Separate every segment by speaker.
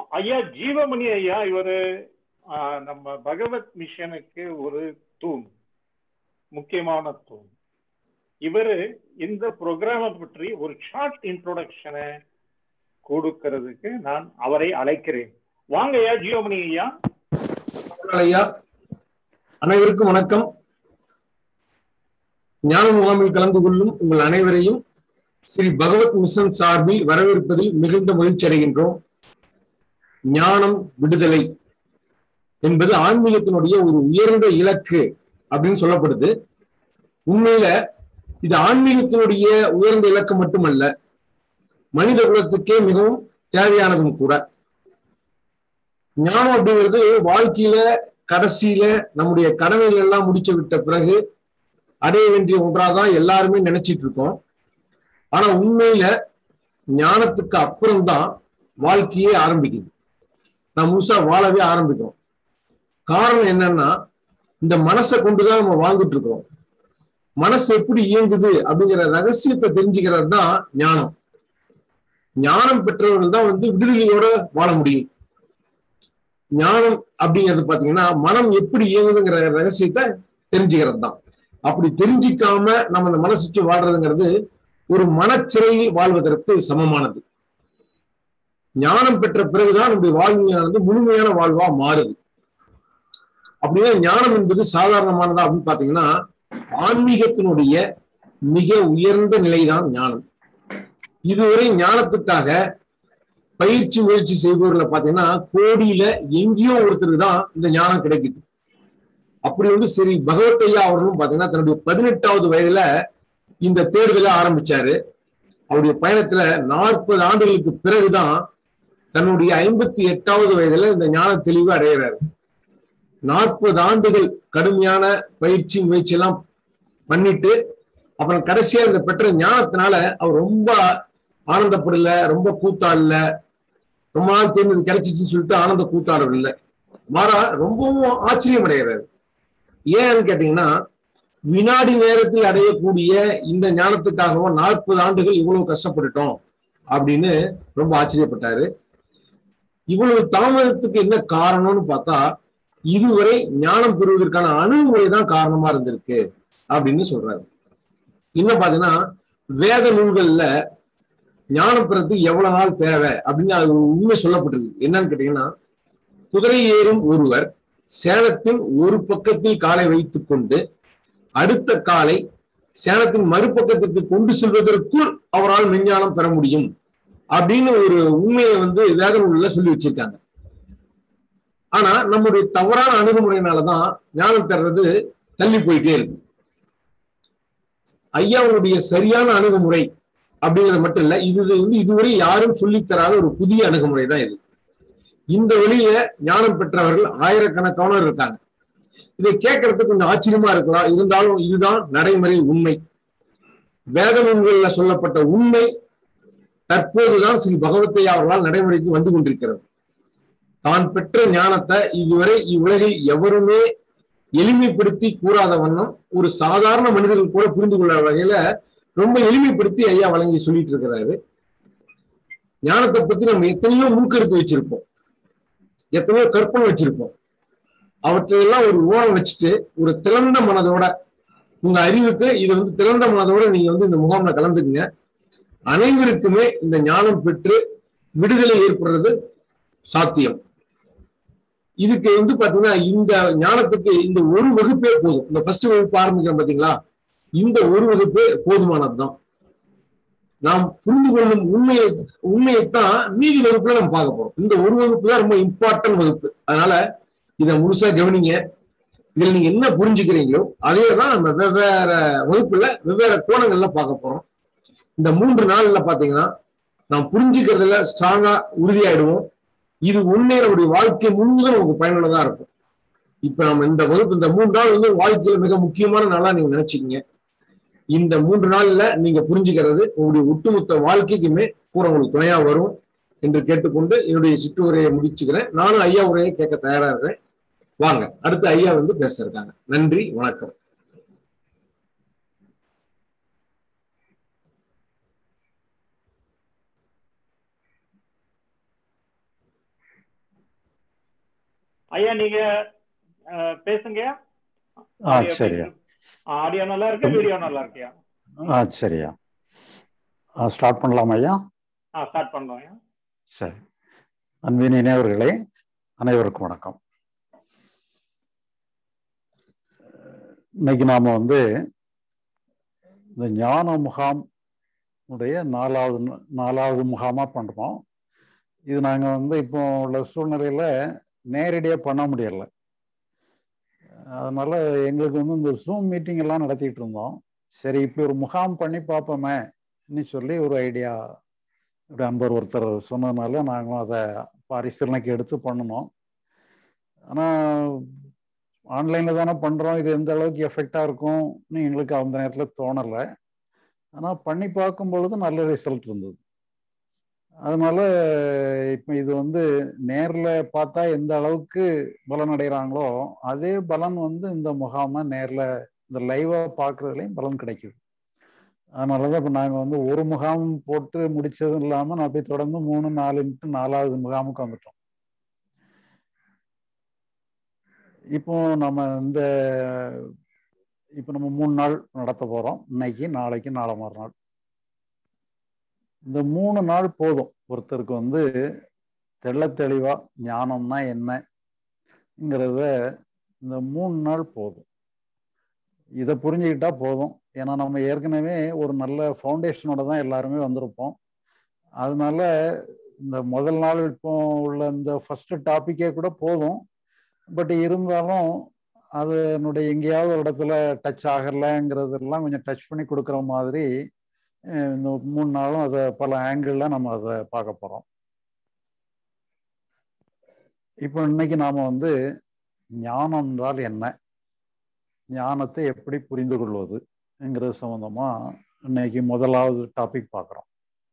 Speaker 1: ஐயா ஜீவமணி ஐயா இவரு ஆ, நம்ம பகவத் மிஷனுக்கு ஒரு தூண் முக்கியமான தூண் இவரு இந்த ப்ரோக்ராமை பற்றி ஒரு ஷார்ட் இன்ட்ரோடக்ஷனை கொடுக்கிறதுக்கு நான் அவரை அழைக்கிறேன் வாங்க ஐயா ஜீவமணி ஐயா
Speaker 2: ஐயா அனைவருக்கும் வணக்கம் ஞான முகாமில் கலந்து கொள்ளும் உங்கள் அனைவரையும் ஸ்ரீ பகவத் மிஷன் சார்பில் வரவேற்பதில் மிகுந்த மகிழ்ச்சி அடைகின்றோம் ஞானம் விடுதலை என்பது ஆன்மீகத்தினுடைய ஒரு உயர்ந்த இலக்கு அப்படின்னு சொல்லப்படுது உண்மையில இது ஆன்மீகத்தினுடைய உயர்ந்த இலக்கு மட்டுமல்ல மனித குலத்துக்கே மிகவும் தேவையானதும் கூட ஞானம் அப்படிங்கிறது வாழ்க்கையில கடைசியில நம்முடைய கடமைகள் எல்லாம் முடிச்சு விட்ட பிறகு அடைய வேண்டிய ஒன்றாதான் எல்லாருமே நினைச்சிட்டு இருக்கோம் ஆனா உண்மையில ஞானத்துக்கு அப்புறம்தான் வாழ்க்கையே ஆரம்பிக்குது நான் முழுசா வாழவே ஆரம்பிக்கிறோம் காரணம் என்னன்னா இந்த மனசை கொண்டுதான் நம்ம வாழ்ந்துட்டு இருக்கிறோம் மனசு எப்படி இயங்குது அப்படிங்கிற ரகசியத்தை தெரிஞ்சுக்கிறது தான் ஞானம் ஞானம் பெற்றவர்கள் தான் வந்து விடுதலையோட வாழ முடியும் ஞானம் அப்படிங்கிறது பாத்தீங்கன்னா மனம் எப்படி இயங்குதுங்கிற ரகசியத்தை தெரிஞ்சுக்கிறது தான் அப்படி தெரிஞ்சிக்காம நம்ம இந்த மனசு சுற்றி வாழ்றதுங்கிறது ஒரு மனச்சிறையில் வாழ்வதற்கு சமமானது ஞானம் பெற்ற பிறகுதான் நம்முடைய வாழ்வியானது முழுமையான வாழ்வா மாறுது அப்படின்னா ஞானம் என்பது சாதாரணமானதா அப்படின்னு பாத்தீங்கன்னா ஆன்மீகத்தினுடைய மிக உயர்ந்த நிலைதான் ஞானம் இதுவரை ஞானத்துக்காக பயிற்சி முயற்சி செய்பவர்களை பாத்தீங்கன்னா கோடியில எங்கேயோ ஒருத்தருக்கு தான் இந்த ஞானம் கிடைக்குது அப்படி வந்து சரி பகவத்தையா அவர்களும் பாத்தீங்கன்னா தன்னுடைய பதினெட்டாவது வயதுல இந்த தேர்தலை ஆரம்பிச்சாரு அவருடைய பயணத்துல நாற்பது ஆண்டுகளுக்கு பிறகுதான் தன்னுடைய ஐம்பத்தி எட்டாவது வயதுல இந்த ஞான தெளிவு அடைகிறாரு நாற்பது ஆண்டுகள் கடுமையான பயிற்சி முயற்சி எல்லாம் பண்ணிட்டு அப்புறம் கடைசியா இந்த பெற்ற ஞானத்தினால அவர் ரொம்ப ஆனந்தப்படல ரொம்ப கூத்தாடல ரொம்ப நாள் தெரிஞ்சது கிடைச்சிச்சுன்னு சொல்லிட்டு ஆனந்த கூத்தாடவில்லை மாறா ரொம்பவும் ஆச்சரியம் அடைகிறாரு ஏன்னு கேட்டீங்கன்னா வினாடி நேரத்தில் அடையக்கூடிய இந்த ஞானத்துக்காகவும் நாற்பது ஆண்டுகள் இவ்வளவு கஷ்டப்பட்டுட்டோம் அப்படின்னு ரொம்ப ஆச்சரியப்பட்டாரு இவ்வளவு தாமதத்துக்கு என்ன காரணம்னு பார்த்தா இதுவரை ஞானம் பெறுவதற்கான அணுகுமுறை தான் காரணமா இருந்திருக்கு அப்படின்னு சொல்றாரு இன்னும் பாத்தீங்கன்னா வேத நூல்கள்ல ஞானம் பெறத்துக்கு எவ்வளவு நாள் தேவை அப்படின்னு அது ஒரு உண்மை சொல்லப்பட்டிருக்கு என்னன்னு கேட்டீங்கன்னா குதிரை ஏறும் ஒருவர் சேலத்தின் ஒரு பக்கத்தில் காலை வைத்துக் கொண்டு அடுத்த காலை சேலத்தின் மறுபக்கத்திற்கு கொண்டு செல்வதற்குள் அவரால் மெஞ்ஞானம் பெற முடியும் அப்படின்னு ஒரு உண்மையை வந்து வேத நூல்ல சொல்லி வச்சிருக்காங்க ஆனா நம்முடைய தவறான அணுகுமுறையினாலதான் ஞானம் தர்றது தள்ளி போயிட்டே இருக்கு ஐயாவுடைய சரியான அணுகுமுறை அப்படிங்கிறது மட்டும் இல்ல இது வந்து இதுவரை யாரும் சொல்லித்தராத ஒரு புதிய அணுகுமுறை தான் இது இந்த வழியில ஞானம் பெற்றவர்கள் ஆயிரக்கணக்கானோர் இருக்காங்க இதை கேட்கறதுக்கு கொஞ்சம் ஆச்சரியமா இருக்கலாம் இருந்தாலும் இதுதான் நடைமுறை உண்மை வேத நூல்கள்ல சொல்லப்பட்ட உண்மை தற்போதுதான் ஸ்ரீ பகவத்தையா அவர்களால் நடைமுறைக்கு வந்து கொண்டிருக்கிறது தான் பெற்ற ஞானத்தை இதுவரை இவ்வுலகில் எவருமே எளிமைப்படுத்தி கூறாத வண்ணம் ஒரு சாதாரண மனிதர்கள் கூட புரிந்து கொள்ள வகையில ரொம்ப எளிமைப்படுத்தி ஐயா வழங்கி சொல்லிட்டு இருக்கிறாரு ஞானத்தை பத்தி நம்ம எத்தனையோ முன்கருத்து வச்சிருப்போம் எத்தனையோ கற்பனை வச்சிருப்போம் அவற்றையெல்லாம் ஒரு ஓரம் வச்சுட்டு ஒரு திறந்த மனதோட உங்க அறிவுக்கு இது வந்து திறந்த மனதோட நீங்க வந்து இந்த முகாம்ல கலந்துக்குங்க அனைவருக்குமே இந்த ஞானம் பெற்று விடுதலை ஏற்படுறது சாத்தியம் இதுக்கு வந்து பாத்தீங்கன்னா இந்த ஞானத்துக்கு இந்த ஒரு வகுப்பே போதும் இந்த ஃபர்ஸ்ட் வகுப்பு ஆரம்பிக்கிறோம் பாத்தீங்களா இந்த ஒரு வகுப்பே போதுமானதுதான் நாம் புரிந்து கொள்ளும் உண்மையை உண்மையைத்தான் மீதி வகுப்புல நம்ம பார்க்க போறோம் இந்த ஒரு வகுப்பு தான் ரொம்ப இம்பார்ட்டன்ட் வகுப்பு அதனால இதை முழுசா கவனிங்க இதுல நீங்க என்ன புரிஞ்சுக்கிறீங்களோ அதே தான் நம்ம வெவ்வேறு வகுப்புல வெவ்வேறு கோணங்கள்ல பார்க்க போறோம் இந்த மூன்று நாள்ல பாத்தீங்கன்னா நாம் புரிஞ்சுக்கிறதுல ஸ்ட்ராங்கா உறுதியாயிடுவோம் இது உண்மையை நம்முடைய வாழ்க்கை முழுவதும் நமக்கு பயனுள்ளதா இருக்கும் இப்ப நம்ம இந்த வகுப்பு இந்த மூன்று நாள் வந்து வாழ்க்கையில மிக முக்கியமான நாளா நீங்க நினைச்சுக்கீங்க இந்த மூன்று நாள்ல நீங்க புரிஞ்சுக்கிறது உங்களுடைய ஒட்டுமொத்த வாழ்க்கைக்குமே கூட உங்களுக்கு துணையா வரும் என்று கேட்டுக்கொண்டு என்னுடைய சிற்றுரையை முடிச்சுக்கிறேன் நானும் ஐயா உரையை கேட்க தயாரா இருக்கிறேன் வாங்க அடுத்து ஐயா வந்து பேச இருக்காங்க நன்றி வணக்கம்
Speaker 1: ஐயா நீங்க அஹ், பேசுங்க
Speaker 3: ஆ
Speaker 1: ஆடியோ
Speaker 3: சரியா
Speaker 1: ஆடியோ நல்லா இருக்கு வீடியோ நல்லா இருக்கியா
Speaker 3: ஆ சரியா ஆ ஸ்டார்ட் பண்ணலாமா ஐயா
Speaker 1: ஆ ஸ்டார்ட் பண்ணோம் ஐயா
Speaker 3: சரி அன்பின் இணையவர்களே அனைவருக்கும் வணக்கம் இன்னைக்கு நாம வந்து இந்த ஞான முகாம் உடைய நாலாவது ந- நாலாவது முகாமா பண்றோம் இது நாங்க வந்து இப்போ உள்ள சூழ்நிலையில நேரடியா பண்ண முடியல அதனால எங்களுக்கு வந்து இந்த ஜூம் மீட்டிங் எல்லாம் நடத்திட்டு இருந்தோம் சரி இப்படி ஒரு முகாம் பண்ணி பார்ப்போமே சொல்லி ஒரு ஐடியா இப்படி அன்பர் ஒருத்தர் சொன்னதுனால நாங்களும் அதை பரிசீலனைக்கு எடுத்து பண்ணணும் ஆனால் ஆன்லைனில் தானே பண்ணுறோம் இது எந்த அளவுக்கு எஃபெக்டாக இருக்கும்னு எங்களுக்கு அந்த நேரத்தில் தோணலை ஆனால் பண்ணி பார்க்கும் பொழுது நல்ல ரிசல்ட் இருந்தது அதனால இப்போ இது வந்து நேரில் பார்த்தா எந்த அளவுக்கு பலன் அடைகிறாங்களோ அதே பலன் வந்து இந்த முகாமை நேரில் இந்த லைவாக பார்க்குறதுலையும் பலன் கிடைக்குது அதனால தான் இப்போ நாங்கள் வந்து ஒரு முகாம் போட்டு முடிச்சதும் இல்லாமல் நான் போய் தொடர்ந்து மூணு நாலுன்ட்டு நாலாவது முகாமுக்கு வந்துட்டோம் இப்போ நம்ம இந்த இப்போ நம்ம மூணு நாள் நடத்த போகிறோம் இன்னைக்கு நாளைக்கு நாளை மறுநாள் இந்த மூணு நாள் போதும் ஒருத்தருக்கு வந்து தெள்ள தெளிவா ஞானம்னா என்னங்கிறத இந்த மூணு நாள் போதும் இதை புரிஞ்சுக்கிட்டா போதும் ஏன்னா நம்ம ஏற்கனவே ஒரு நல்ல ஃபவுண்டேஷனோட தான் எல்லாருமே வந்திருப்போம் அதனால இந்த முதல் நாள் இப்போ உள்ள இந்த ஃபர்ஸ்ட் டாப்பிக்கே கூட போதும் பட் இருந்தாலும் அதனுடைய எங்கேயாவது ஒரு இடத்துல டச் ஆகலைங்கிறதெல்லாம் கொஞ்சம் டச் பண்ணி கொடுக்குற மாதிரி அஹ் இந்த மூணு நாளும் அதை பல ஆங்கிளில் நம்ம அதை பார்க்க போகிறோம் இப்போ இன்னைக்கு நாம வந்து ஞானம் என்றால் என்ன ஞானத்தை எப்படி புரிந்து கொள்வதுங்கிறது சம்பந்தமா இன்னைக்கு முதலாவது டாபிக் பார்க்குறோம்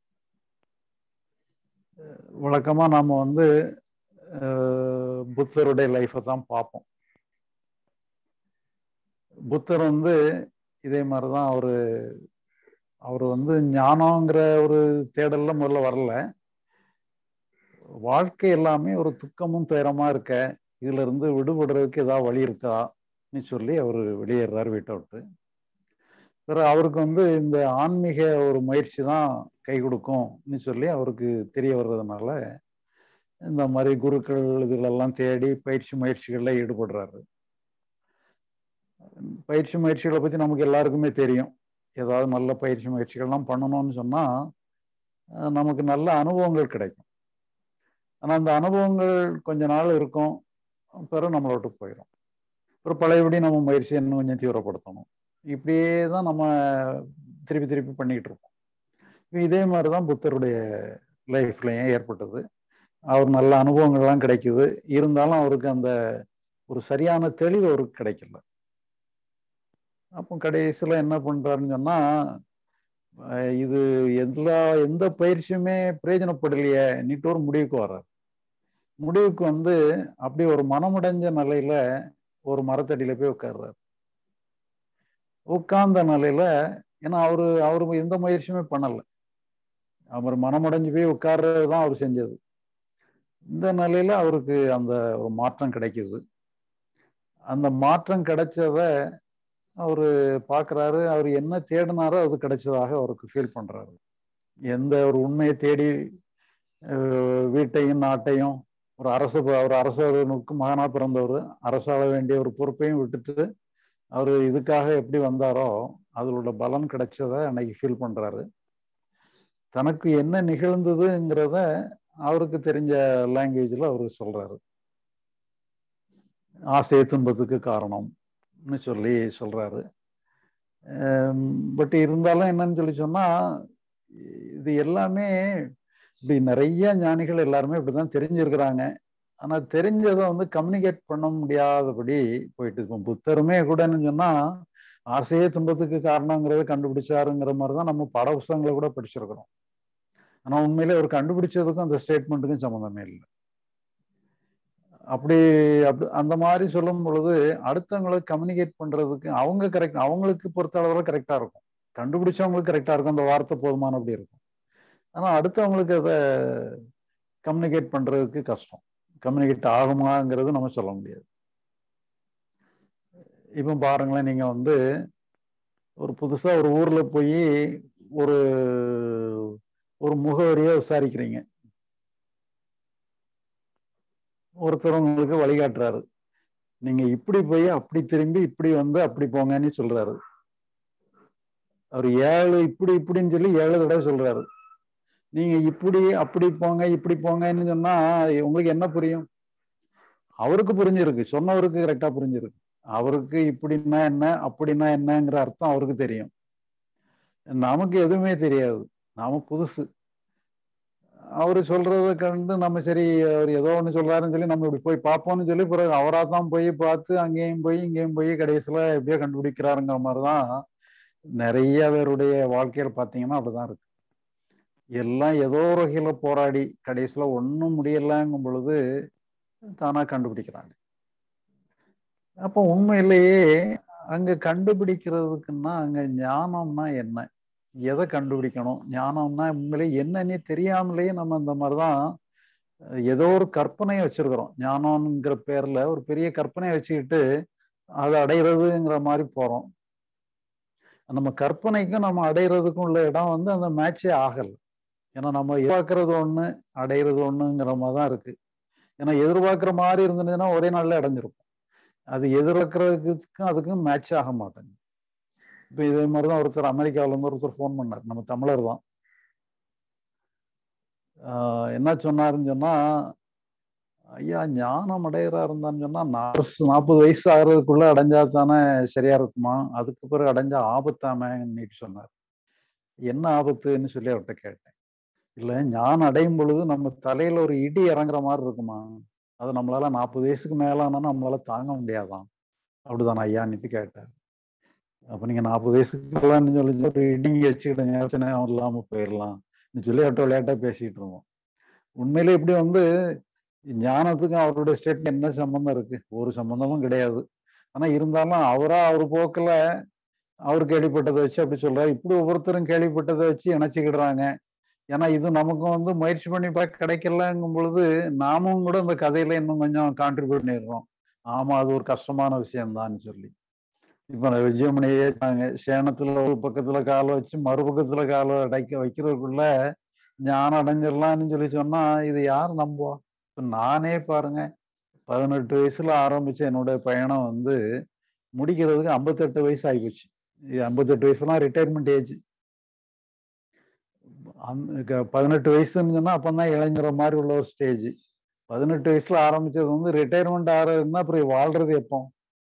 Speaker 3: வழக்கமா நாம வந்து அஹ், புத்தருடைய லைஃப்பை தான் பார்ப்போம் புத்தர் வந்து இதே மாதிரிதான் அவரு அவர் வந்து ஞானங்கிற ஒரு தேடல்ல முதல்ல வரல வாழ்க்கை எல்லாமே ஒரு துக்கமும் துயரமா இருக்க இதுல இருந்து விடுபடுறதுக்கு ஏதாவது வழி இருக்கான்னு சொல்லி அவர் வெளியேறாரு வீட்டை விட்டு பிறகு அவருக்கு வந்து இந்த ஆன்மீக ஒரு முயற்சி தான் கை கொடுக்கும்னு சொல்லி அவருக்கு தெரிய வர்றதுனால இந்த மாதிரி குருக்கள் இதுலெல்லாம் தேடி பயிற்சி முயற்சிகள்ல ஈடுபடுறாரு பயிற்சி முயற்சிகளை பத்தி நமக்கு எல்லாருக்குமே தெரியும் ஏதாவது நல்ல பயிற்சி முயற்சிகள்லாம் பண்ணணும்னு சொன்னா அஹ் நமக்கு நல்ல அனுபவங்கள் கிடைக்கும் ஆனா அந்த அனுபவங்கள் கொஞ்ச நாள் இருக்கும் பிறகு நம்மளை விட்டு போயிடும் அப்புறம் பழையபடி நம்ம முயற்சியை இன்னும் கொஞ்சம் தீவிரப்படுத்தணும் இப்படியே தான் நம்ம திருப்பி திருப்பி பண்ணிக்கிட்டு இருப்போம் இப்ப இதே மாதிரி தான் புத்தருடைய லைஃப்லயும் ஏற்பட்டது அவர் நல்ல அனுபவங்கள்லாம் கிடைக்குது இருந்தாலும் அவருக்கு அந்த ஒரு சரியான தெளிவு அவருக்கு கிடைக்கல அப்போ கடைசியில் என்ன பண்றாருன்னு சொன்னா அஹ் இது எல்லா எந்த பயிற்சியுமே பிரயோஜனப்படலையே நீட்டு ஒரு முடிவுக்கு வர்றாரு முடிவுக்கு வந்து அப்படி ஒரு மனமுடைஞ்ச நிலையில ஒரு மரத்தடியில போய் உட்கார்றாரு உட்கார்ந்த நிலையில ஏன்னா அவரு அவரு எந்த முயற்சியுமே பண்ணல அவர் மனமுடைஞ்சு போய் உட்கார்றது தான் அவர் செஞ்சது இந்த நிலையில அவருக்கு அந்த ஒரு மாற்றம் கிடைக்குது அந்த மாற்றம் கிடைச்சத அவரு பாக்குறாரு அவர் என்ன தேடினாரோ அது கிடைச்சதாக அவருக்கு ஃபீல் பண்றாரு எந்த ஒரு உண்மையை தேடி அஹ், வீட்டையும் நாட்டையும் ஒரு அரசு ஒரு அரசனுக்கு மகனா பிறந்தவர் அரசாள வேண்டிய ஒரு பொறுப்பையும் விட்டுட்டு அவர் இதுக்காக எப்படி வந்தாரோ அதில் உள்ள பலன் கிடைச்சத அன்னைக்கு ஃபீல் பண்றாரு தனக்கு என்ன நிகழ்ந்ததுங்கிறத அவருக்கு தெரிஞ்ச லாங்குவேஜ்ல அவரு சொல்றாரு ஆசை துன்பத்துக்கு காரணம்னு சொல்லி சொல்றாரு பட் இருந்தாலும் என்னன்னு சொல்லி சொன்னா இது எல்லாமே இப்படி நிறைய ஞானிகள் எல்லாருமே இப்படிதான் தெரிஞ்சிருக்கிறாங்க ஆனா தெரிஞ்சதை வந்து கம்யூனிகேட் பண்ண முடியாதபடி போயிட்டு இப்போ புத்தருமே கூடன்னு சொன்னா ஆசையே துன்பத்துக்கு காரணங்கிறத கண்டுபிடிச்சாருங்கிற மாதிரி தான் நம்ம பாட புஸ்தகங்களை கூட படிச்சிருக்கிறோம் ஆனா உண்மையிலே அவர் கண்டுபிடிச்சதுக்கும் அந்த ஸ்டேட்மெண்ட்டுக்கும் சம்மந்தமே இல்லை அப்படி அப்படி அந்த மாதிரி சொல்லும் பொழுது அடுத்தவங்களுக்கு கம்யூனிகேட் பண்றதுக்கு அவங்க கரெக்ட் அவங்களுக்கு பொறுத்த அளவுல கரெக்டா இருக்கும் கண்டுபிடிச்சவங்களுக்கு கரெக்டா இருக்கும் அந்த வார்த்தை போதுமான அப்படி இருக்கும் ஆனா அடுத்தவங்களுக்கு அதை கம்யூனிகேட் பண்றதுக்கு கஷ்டம் கம்யூனிகேட் ஆகுமாங்கிறது நம்ம சொல்ல முடியாது இப்போ பாருங்களேன் நீங்க வந்து ஒரு புதுசா ஒரு ஊர்ல போய் ஒரு ஒரு முகவரியை விசாரிக்கிறீங்க ஒருத்தர் உங்களுக்கு வழிகாட்டுறாரு நீங்க இப்படி போய் அப்படி திரும்பி இப்படி வந்து அப்படி போங்கன்னு சொல்றாரு அவர் ஏழு இப்படி இப்படின்னு சொல்லி ஏழு தடவை சொல்றாரு நீங்க இப்படி அப்படி போங்க இப்படி போங்கன்னு சொன்னா உங்களுக்கு என்ன புரியும் அவருக்கு புரிஞ்சிருக்கு சொன்னவருக்கு கரெக்டா புரிஞ்சிருக்கு அவருக்கு இப்படின்னா என்ன அப்படின்னா என்னங்கிற அர்த்தம் அவருக்கு தெரியும் நமக்கு எதுவுமே தெரியாது நாம புதுசு அவரு சொல்றத கண்டு நம்ம சரி அவர் ஏதோ ஒண்ணு சொல்றாருன்னு சொல்லி நம்ம இப்படி போய் பார்ப்போம்னு சொல்லி பிறகு அவரா தான் போய் பார்த்து அங்கேயும் போய் இங்கேயும் போய் கடைசியில எப்படியோ கண்டுபிடிக்கிறாருங்கிற மாதிரிதான் நிறைய பேருடைய வாழ்க்கையில பாத்தீங்கன்னா அப்படிதான் இருக்கு எல்லாம் ஏதோ ஒரு வகையில போராடி கடைசியில ஒன்றும் முடியலங்கும் பொழுது தானா கண்டுபிடிக்கிறாங்க அப்போ உண்மையிலேயே அங்க கண்டுபிடிக்கிறதுக்குன்னா அங்க ஞானம்னா என்ன எதை கண்டுபிடிக்கணும் ஞானம்னா உண்மையிலே என்னன்னே தெரியாமலேயே நம்ம இந்த மாதிரிதான் ஏதோ ஒரு கற்பனையை வச்சிருக்கிறோம் ஞானம்ங்கிற பேர்ல ஒரு பெரிய கற்பனையை வச்சுக்கிட்டு அதை அடையிறதுங்கிற மாதிரி போறோம் நம்ம கற்பனைக்கும் நம்ம அடையிறதுக்கும் உள்ள இடம் வந்து அந்த மேட்சே ஆகலை ஏன்னா நம்ம எதிர்பார்க்கறது ஒண்ணு அடையிறது ஒண்ணுங்கிற மாதிரி தான் இருக்கு ஏன்னா எதிர்பார்க்குற மாதிரி இருந்ததுன்னா ஒரே நாள்ல அடைஞ்சிருக்கும் அது எதிர்பார்க்கறதுக்கும் அதுக்கும் மேட்ச் ஆக மாட்டேங்குது இப்போ இதே மாதிரி தான் ஒருத்தர் அமெரிக்காவில இருந்து ஒருத்தர் ஃபோன் பண்ணார் நம்ம தமிழர் தான் என்ன சொன்னாருன்னு சொன்னா ஐயா ஞானம் அடையிறா இருந்தான்னு சொன்னா நாற்பது வயசு ஆகிறதுக்குள்ள அடைஞ்சா தானே சரியா இருக்குமா அதுக்கு பிறகு அடைஞ்சா ஆபத்தாமன்னு சொன்னார் என்ன ஆபத்துன்னு சொல்லி அவர்கிட்ட கேட்டேன் இல்ல ஞானம் அடையும் பொழுது நம்ம தலையில ஒரு இடி இறங்குற மாதிரி இருக்குமா அது நம்மளால நாற்பது வயசுக்கு மேலானா நம்மளால தாங்க முடியாதான் அப்படிதான் ஐயான்னுட்டு கேட்டார் அப்ப நீங்க நாற்பது வயசுக்கு மேலான்னு சொல்லி ஒரு இடிங்க வச்சுக்கிடுங்க பிரச்சனை இல்லாம போயிடலாம் சொல்லி அவர்கிட்ட விளையாட்டா பேசிட்டு இருந்தோம் உண்மையிலே இப்படி வந்து ஞானத்துக்கும் அவருடைய ஸ்டேட் என்ன சம்பந்தம் இருக்கு ஒரு சம்பந்தமும் கிடையாது ஆனா இருந்தாலும் அவரா அவர் போக்குல அவர் கேள்விப்பட்டதை வச்சு அப்படி சொல்றாரு இப்படி ஒவ்வொருத்தரும் கேள்விப்பட்டதை வச்சு இணைச்சிக்கிடுறாங்க ஏன்னா இது நமக்கும் வந்து முயற்சி பண்ணி பார்க்க கிடைக்கலங்கும் பொழுது நாமும் கூட இந்த கதையில இன்னும் கொஞ்சம் கான்ட்ரிபியூட் பண்ணிடுறோம் ஆமா அது ஒரு கஷ்டமான விஷயம்தான்னு சொல்லி இப்ப விஜயமணியே சேனத்துல ஒரு பக்கத்துல காலை வச்சு மறுபக்கத்துல காலை அடைக்க வைக்கிறதுக்குள்ள ஞானம் அடைஞ்சிடலாம்னு சொல்லி சொன்னா இது யார் நம்புவா இப்ப நானே பாருங்க பதினெட்டு வயசுல ஆரம்பிச்ச என்னுடைய பயணம் வந்து முடிக்கிறதுக்கு ஐம்பத்தெட்டு வயசு ஆகிப்போச்சு ஐம்பத்தெட்டு வயசுலாம் ரிட்டையர்மெண்ட் ஏஜ் பதினெட்டு வயசுன்னு சொன்னா அப்பதான் இளைஞர மாதிரி உள்ள ஒரு ஸ்டேஜ் பதினெட்டு வயசுல ஆரம்பிச்சது வந்து ரிட்டையர்மெண்ட் ஆகிறதுன்னா அப்புறம் வாழ்றது எப்போ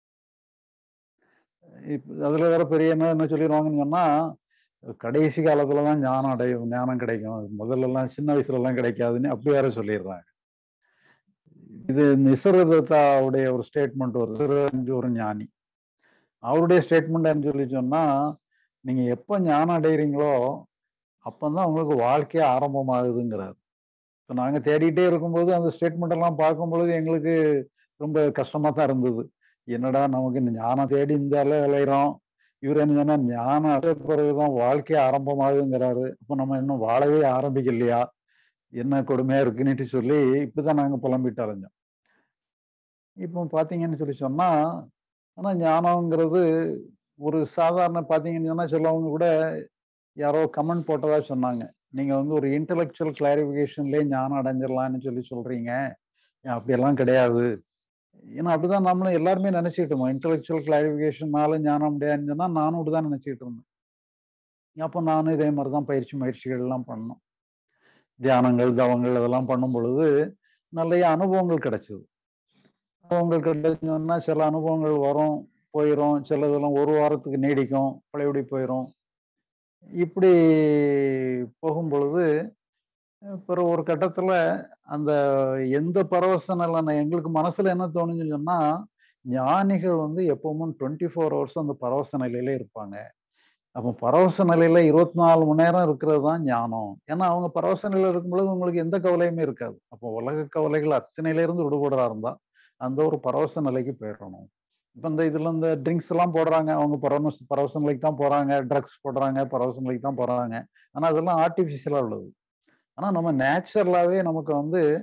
Speaker 3: அதுல வேற பெரிய என்ன என்ன சொல்லிடுவாங்கன்னு சொன்னா கடைசி காலத்துலதான் ஞானம் அடையும் ஞானம் கிடைக்கும் முதல்ல எல்லாம் சின்ன வயசுல எல்லாம் கிடைக்காதுன்னு அப்படி வேற சொல்லிடுறாங்க இது நிசர்கதாவுடைய ஒரு ஸ்டேட்மெண்ட் வருது ஒரு ஞானி அவருடைய ஸ்டேட்மெண்ட் சொல்லி சொன்னா நீங்க எப்ப ஞானம் அடைகிறீங்களோ அப்பதான் உங்களுக்கு வாழ்க்கையே ஆரம்பமாகுதுங்கிறார் இப்போ நாங்க தேடிட்டே இருக்கும்போது அந்த ஸ்டேட்மெண்ட் எல்லாம் பார்க்கும் பொழுது எங்களுக்கு ரொம்ப கஷ்டமா தான் இருந்தது என்னடா நமக்கு ஞானம் தேடி இருந்தாலே விளையிறோம் இவர் என்ன சொன்னா ஞானம் அடைய பிறகுதான் வாழ்க்கை ஆரம்பமாகுங்கிறாரு அப்போ நம்ம இன்னும் வாழவே ஆரம்பிக்கலையா என்ன கொடுமையா இருக்குன்னுட்டு சொல்லி இப்படிதான் நாங்க புலம்பிட்டு அலைஞ்சோம் இப்போ பாத்தீங்கன்னு சொல்லி சொன்னா ஆனா ஞானம்ங்கிறது ஒரு சாதாரண பாத்தீங்கன்னு சொன்னா சிலவங்க கூட யாரோ கமெண்ட் போட்டதா சொன்னாங்க நீங்க வந்து ஒரு இன்டலெக்சுவல் கிளாரிபிகேஷன்லயே ஞானம் அடைஞ்சிடலாம்னு சொல்லி சொல்றீங்க அப்படியெல்லாம் கிடையாது ஏன்னா அப்படிதான் நம்மளும் எல்லாருமே நினைச்சிட்டு இருந்தோம் இன்டலெக்சுவல் கிளாரிபிகேஷன்னால ஞானம் முடியாதுன்னு சொன்னா நானும் அப்படிதான் நினைச்சிட்டு இருந்தேன் அப்போ நானும் இதே மாதிரிதான் பயிற்சி முயற்சிகள் எல்லாம் பண்ணோம் தியானங்கள் தவங்கள் இதெல்லாம் பண்ணும் பொழுது நிறைய அனுபவங்கள் கிடைச்சது அனுபவங்கள் கிடைச்சோம்னா சில அனுபவங்கள் வரும் போயிடும் சில இதெல்லாம் ஒரு வாரத்துக்கு நீடிக்கும் பழையபடி போயிடும் இப்படி போகும் பொழுது பிறகு ஒரு கட்டத்துல அந்த எந்த பரவச நிலை எங்களுக்கு மனசுல என்ன தோணுச்சுன்னு சொன்னா ஞானிகள் வந்து எப்பவும் டுவெண்ட்டி ஃபோர் ஹவர்ஸ் அந்த பரவச நிலையில இருப்பாங்க அப்போ பரவச நிலையில இருபத்தி நாலு மணி நேரம் இருக்கிறது தான் ஞானம் ஏன்னா அவங்க பரவச நிலையில இருக்கும்பொழுது உங்களுக்கு எந்த கவலையுமே இருக்காது அப்போ உலக கவலைகள் அத்தனையில இருந்து விடுபடுறா இருந்தா அந்த ஒரு பரவச நிலைக்கு போயிடணும் இப்போ இந்த இதுல இந்த ட்ரிங்க்ஸ் எல்லாம் போடுறாங்க அவங்க பரவச பரவச நிலைக்கு தான் போறாங்க ட்ரக்ஸ் போடுறாங்க பரவச நிலைக்கு தான் போறாங்க ஆனா அதெல்லாம் ஆர்டிபிஷியலா உள்ளது ஆனா நம்ம நேச்சுரலாவே நமக்கு வந்து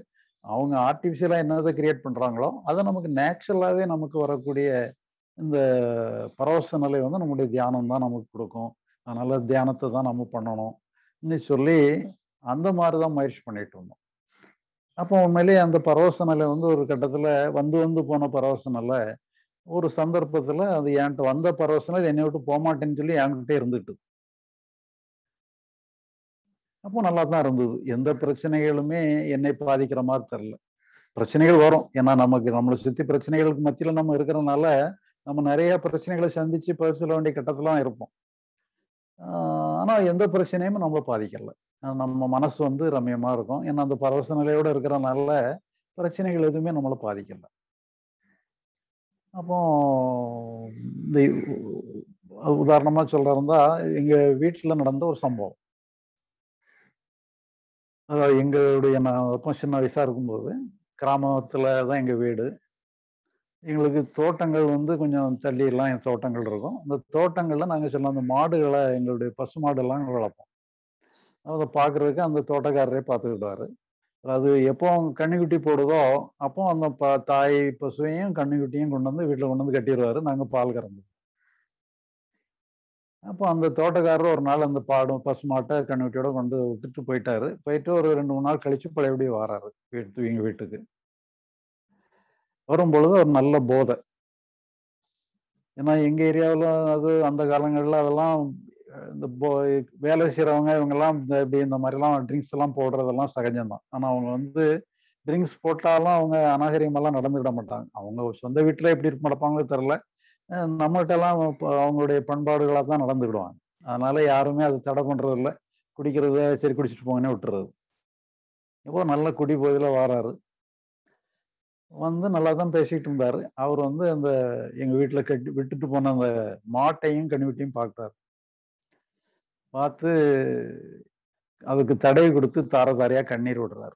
Speaker 3: அவங்க ஆர்டிஃபிஷியலா என்னதை கிரியேட் பண்றாங்களோ அதை நமக்கு நேச்சுரலாவே நமக்கு வரக்கூடிய இந்த பரவச நிலை வந்து நம்முடைய தியானம் தான் நமக்கு கொடுக்கும் அதனால தியானத்தை தான் நம்ம பண்ணணும் சொல்லி அந்த மாதிரி தான் முயற்சி பண்ணிட்டு இருந்தோம் அப்போ உண்மையிலேயே அந்த பரவச நிலை வந்து ஒரு கட்டத்துல வந்து வந்து போன பரவச நிலை ஒரு சந்தர்ப்பத்துல அது என்கிட்ட வந்த பரவச நிலை என்னை விட்டு போகமாட்டேன்னு சொல்லி என்கிட்ட இருந்துட்டு அப்போ நல்லா தான் இருந்தது எந்த பிரச்சனைகளுமே என்னை பாதிக்கிற மாதிரி தெரில பிரச்சனைகள் வரும் ஏன்னா நமக்கு நம்மளை சுத்தி பிரச்சனைகளுக்கு மத்தியில நம்ம இருக்கிறனால நம்ம நிறைய பிரச்சனைகளை சந்திச்சு பதில் சொல்ல வேண்டிய கட்டத்துல இருப்போம் ஆனா எந்த பிரச்சனையும் நம்மளை பாதிக்கல நம்ம மனசு வந்து ரம்யமா இருக்கும் ஏன்னா அந்த பரவச நிலையோட இருக்கிறனால பிரச்சனைகள் எதுவுமே நம்மளை பாதிக்கல அப்போ இந்த உதாரணமா சொல்றதா எங்க வீட்டுல நடந்த ஒரு சம்பவம் அதாவது எங்களுடைய நான் அப்போ சின்ன வயசா இருக்கும்போது கிராமத்துல தான் எங்க வீடு எங்களுக்கு தோட்டங்கள் வந்து கொஞ்சம் தள்ளியெல்லாம் என் தோட்டங்கள் இருக்கும் அந்த தோட்டங்கள்ல நாங்கள் சொல்ல அந்த மாடுகளை எங்களுடைய பசு மாடெல்லாம் வளர்ப்போம் அதை பார்க்கறதுக்கு அந்த தோட்டக்காரரே பார்த்துக்கிட்டாரு அது எப்போ கன்னிக்குட்டி போடுதோ அப்போ அந்த ப தாய் பசுவையும் கன்னிக்குட்டியும் கொண்டு வந்து வீட்டில் கொண்டு வந்து கட்டிடுவாரு நாங்கள் பால் கறந்து அப்போ அந்த தோட்டக்காரர் ஒரு நாள் அந்த பாடும் பசுமாட்டை கண்ணுட்டியோட கொண்டு விட்டுட்டு போயிட்டாரு போயிட்டு ஒரு ரெண்டு மூணு நாள் கழிச்சு பழையபடி வராரு வீட்டு எங்க வீட்டுக்கு வரும் பொழுது ஒரு நல்ல போதை ஏன்னா எங்க ஏரியாவில் அது அந்த காலங்களில் அதெல்லாம் இந்த போ வேலை செய்கிறவங்க இவங்கெல்லாம் இந்த இப்படி இந்த மாதிரிலாம் ட்ரிங்க்ஸ் எல்லாம் போடுறதெல்லாம் சகஜம்தான் ஆனால் அவங்க வந்து ட்ரிங்க்ஸ் போட்டாலும் அவங்க அநாகரிகமெல்லாம் நடந்துக்கிட மாட்டாங்க அவங்க சொந்த வீட்டில் எப்படி நடப்பாங்களோ தெரில நம்மகிட்ட எல்லாம் அவங்களுடைய பண்பாடுகளாக தான் நடந்துக்கிடுவாங்க அதனால யாருமே அதை தடை பண்றது இல்லை குடிக்கிறத சரி குடிச்சிட்டு போங்கன்னே விட்டுறது இப்போ நல்ல குடி போதில் வாராரு வந்து நல்லா தான் பேசிட்டு இருந்தாரு அவர் வந்து அந்த எங்க வீட்டுல கட்டி விட்டுட்டு போன அந்த மாட்டையும் கனிவிட்டையும் பார்க்குறாரு பார்த்து அதுக்கு தடை கொடுத்து தார தாரையா கண்ணீர் விடுறாரு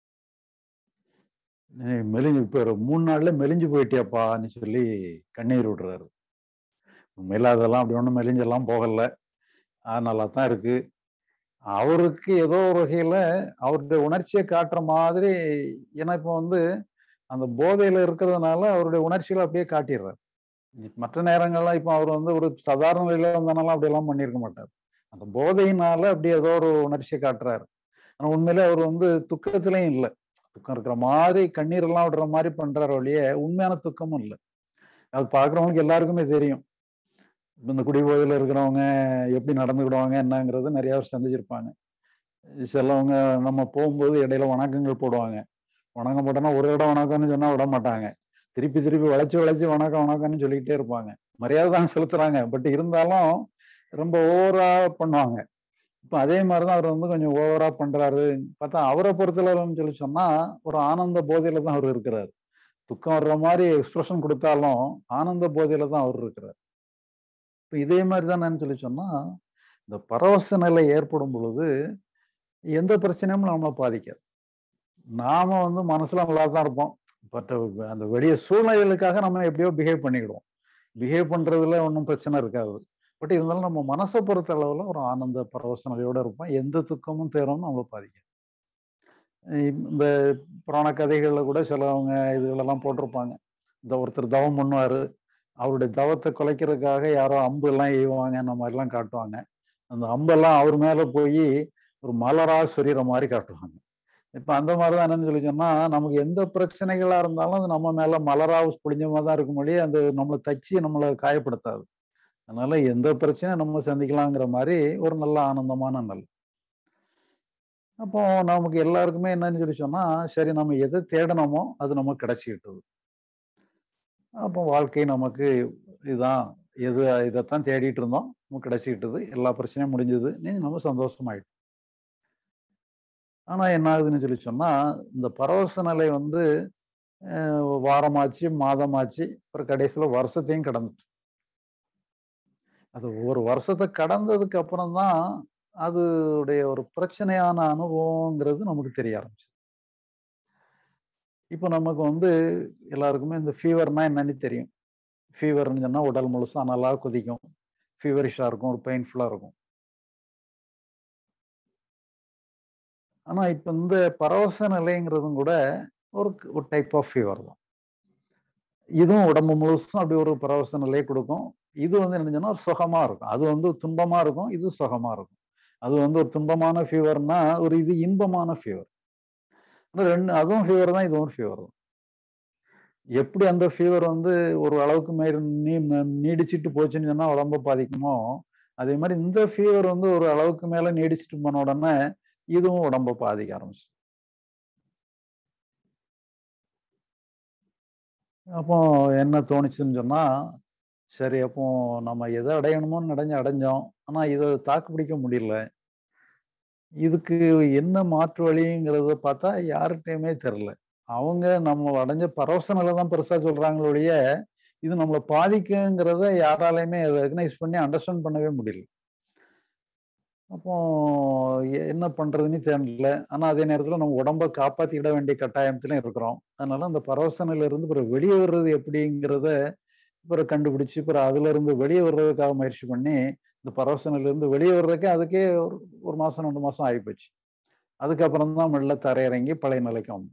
Speaker 3: மெலிஞ்சு இப்போ மூணு நாள்ல மெலிஞ்சு போயிட்டியாப்பான்னு சொல்லி கண்ணீர் விடுறாரு உண்மையில அதெல்லாம் அப்படி ஒன்றும் மெலிஞ்செல்லாம் போகல நல்லா தான் இருக்கு அவருக்கு ஏதோ ஒரு வகையில அவருடைய உணர்ச்சியை காட்டுற மாதிரி ஏன்னா இப்போ வந்து அந்த போதையில இருக்கிறதுனால அவருடைய உணர்ச்சிகளை அப்படியே காட்டிடுறாரு மற்ற நேரங்கள்லாம் இப்போ அவர் வந்து ஒரு சாதாரண நிலையில வந்தனால அப்படியெல்லாம் பண்ணியிருக்க மாட்டார் அந்த போதையினால அப்படி ஏதோ ஒரு உணர்ச்சியை காட்டுறாரு ஆனா உண்மையிலே அவர் வந்து துக்கத்திலையும் இல்லை துக்கம் இருக்கிற மாதிரி கண்ணீர் எல்லாம் விடுற மாதிரி பண்றாரு வழியே உண்மையான துக்கமும் இல்லை அது பாக்குறவங்களுக்கு எல்லாருக்குமே தெரியும் இந்த குடிபோதையில இருக்கிறவங்க எப்படி நடந்துக்கிடுவாங்க என்னங்கிறது நிறைய பேர் சந்திச்சிருப்பாங்க சிலவங்க நம்ம போகும்போது இடையில வணக்கங்கள் போடுவாங்க வணக்கம் போட்டோன்னா ஒரு இடம் வணக்கம்னு சொன்னா விட மாட்டாங்க திருப்பி திருப்பி வளைச்சு வளைச்சு வணக்கம் வணக்கம்னு சொல்லிக்கிட்டே இருப்பாங்க மரியாதை தான் செலுத்துறாங்க பட் இருந்தாலும் ரொம்ப ஓவரா பண்ணுவாங்க இப்போ அதே மாதிரிதான் அவர் வந்து கொஞ்சம் ஓவரா பண்றாரு பார்த்தா அவரை பொறுத்தளவுன்னு சொல்லி சொன்னா ஒரு ஆனந்த போதையில தான் அவர் இருக்கிறார் துக்கம் வர்ற மாதிரி எக்ஸ்பிரஷன் கொடுத்தாலும் ஆனந்த போதையில தான் அவர் இருக்கிறார் இப்போ இதே மாதிரி தான் சொல்லி சொன்னா இந்த பரவச நிலை ஏற்படும் பொழுது எந்த பிரச்சனையும் நம்மளை பாதிக்காது நாம வந்து மனசுல நல்லா தான் இருப்போம் பட் அந்த வெளிய சூழ்நிலைகளுக்காக நம்ம எப்படியோ பிஹேவ் பண்ணிக்கிடுவோம் பிஹேவ் பண்றதுல ஒன்றும் பிரச்சனை இருக்காது பட் இருந்தாலும் நம்ம மனசை பொறுத்த அளவுல ஒரு ஆனந்த பரவச நிலையோட இருப்போம் எந்த துக்கமும் தேரும் நம்மளை பாதிக்காது இந்த புராண கதைகள்ல கூட சிலவங்க இதுகளெல்லாம் போட்டிருப்பாங்க இந்த ஒருத்தர் தவம் பண்ணுவாரு அவருடைய தவத்தை குலைக்கிறதுக்காக யாரோ அம்பு எல்லாம் எய்வாங்க அந்த மாதிரிலாம் காட்டுவாங்க அந்த அம்பெல்லாம் அவர் மேல போய் ஒரு மலரா சொரிகிற மாதிரி காட்டுவாங்க இப்ப அந்த மாதிரிதான் என்னன்னு சொல்லி சொன்னா நமக்கு எந்த பிரச்சனைகளா இருந்தாலும் அது நம்ம மேல மலரா பொழிஞ்ச மாதிரி தான் இருக்கும் மொழியே அந்த நம்மளை தச்சு நம்மளை காயப்படுத்தாது அதனால எந்த பிரச்சனையும் நம்ம சந்திக்கலாங்கிற மாதிரி ஒரு நல்ல ஆனந்தமான நல் அப்போ நமக்கு எல்லாருக்குமே என்னன்னு சொல்லி சொன்னா சரி நம்ம எதை தேடணுமோ அது நமக்கு கிடைச்சிக்கிட்டது அப்போ வாழ்க்கை நமக்கு இதுதான் எது இதைத்தான் தேடிட்டு இருந்தோம் நமக்கு கிடைச்சிக்கிட்டது எல்லா பிரச்சனையும் முடிஞ்சது நீ நம்ம சந்தோஷமாயிட்டு ஆனா என்ன ஆகுதுன்னு சொல்லி சொன்னா இந்த பரவச நிலை வந்து வாரமாச்சு மாதமாச்சு அப்புறம் கடைசியில வருஷத்தையும் கடந்துட்டு அது ஒரு வருஷத்தை கடந்ததுக்கு அப்புறம் தான் அதுடைய ஒரு பிரச்சனையான அனுபவங்கிறது நமக்கு தெரிய ஆரம்பிச்சு இப்போ நமக்கு வந்து எல்லாருக்குமே இந்த ஃபீவர்னா என்னன்னு தெரியும் ஃபீவர்னு சொன்னா உடல் முழுசா நல்லா கொதிக்கும் ஃபீவரிஷா இருக்கும் ஒரு பெயின்ஃபுல்லா இருக்கும் ஆனா இப்ப இந்த பரவச நிலைங்கிறதும் கூட ஒரு ஒரு டைப் ஆஃப் ஃபீவர் தான் இதுவும் உடம்பு முழுசும் அப்படி ஒரு பரவச நிலையை கொடுக்கும் இது வந்து என்னன்னா ஒரு சுகமா இருக்கும் அது வந்து துன்பமா இருக்கும் இது சுகமா இருக்கும் அது வந்து ஒரு துன்பமான ஃபீவர்னா ஒரு இது இன்பமான ஃபீவர் ரெண்டு அதுவும் ஃபீவர் தான் இதுவும் ஃபீவர் தான் எப்படி அந்த ஃபீவர் வந்து ஒரு அளவுக்கு மேல் நீ நீடிச்சிட்டு போச்சுன்னு சொன்னா உடம்ப பாதிக்குமோ அதே மாதிரி இந்த ஃபீவர் வந்து ஒரு அளவுக்கு மேல நீடிச்சிட்டு போன உடனே இதுவும் உடம்ப பாதிக்க ஆரம்பிச்சு அப்போ என்ன தோணுச்சுன்னு சொன்னா சரி அப்போ நம்ம எதை அடையணுமோன்னு அடைஞ்சு அடைஞ்சோம் ஆனா இதை தாக்கு பிடிக்க முடியல இதுக்கு என்ன மாற்று வழிங்கிறத பார்த்தா யார்கிட்டயுமே தெரில அவங்க நம்ம அடைஞ்ச பரவச நிலை தான் பெருசா சொல்றாங்களோடைய இது நம்மளை பாதிக்குங்கிறத யாராலையுமே ரெகனைஸ் பண்ணி அண்டர்ஸ்டாண்ட் பண்ணவே முடியல அப்போ என்ன பண்றதுன்னு தெரியல ஆனா அதே நேரத்துல நம்ம உடம்ப காப்பாத்திக்கிட வேண்டிய கட்டாயத்துல இருக்கிறோம் அதனால அந்த பரவச நிலையில இருந்து பிறகு வெளியே வர்றது எப்படிங்கிறத பிறகு கண்டுபிடிச்சு பிறகு அதுல இருந்து வெளியே வர்றதுக்காக முயற்சி பண்ணி இந்த பரவச நிலையில இருந்து வெளியே வர்றதுக்கே அதுக்கே ஒரு ஒரு மாசம் ரெண்டு மாசம் ஆகிப்போச்சு அதுக்கப்புறம் தான் மெல்ல தரையிறங்கி பழைய நிலைக்கு வந்தோம்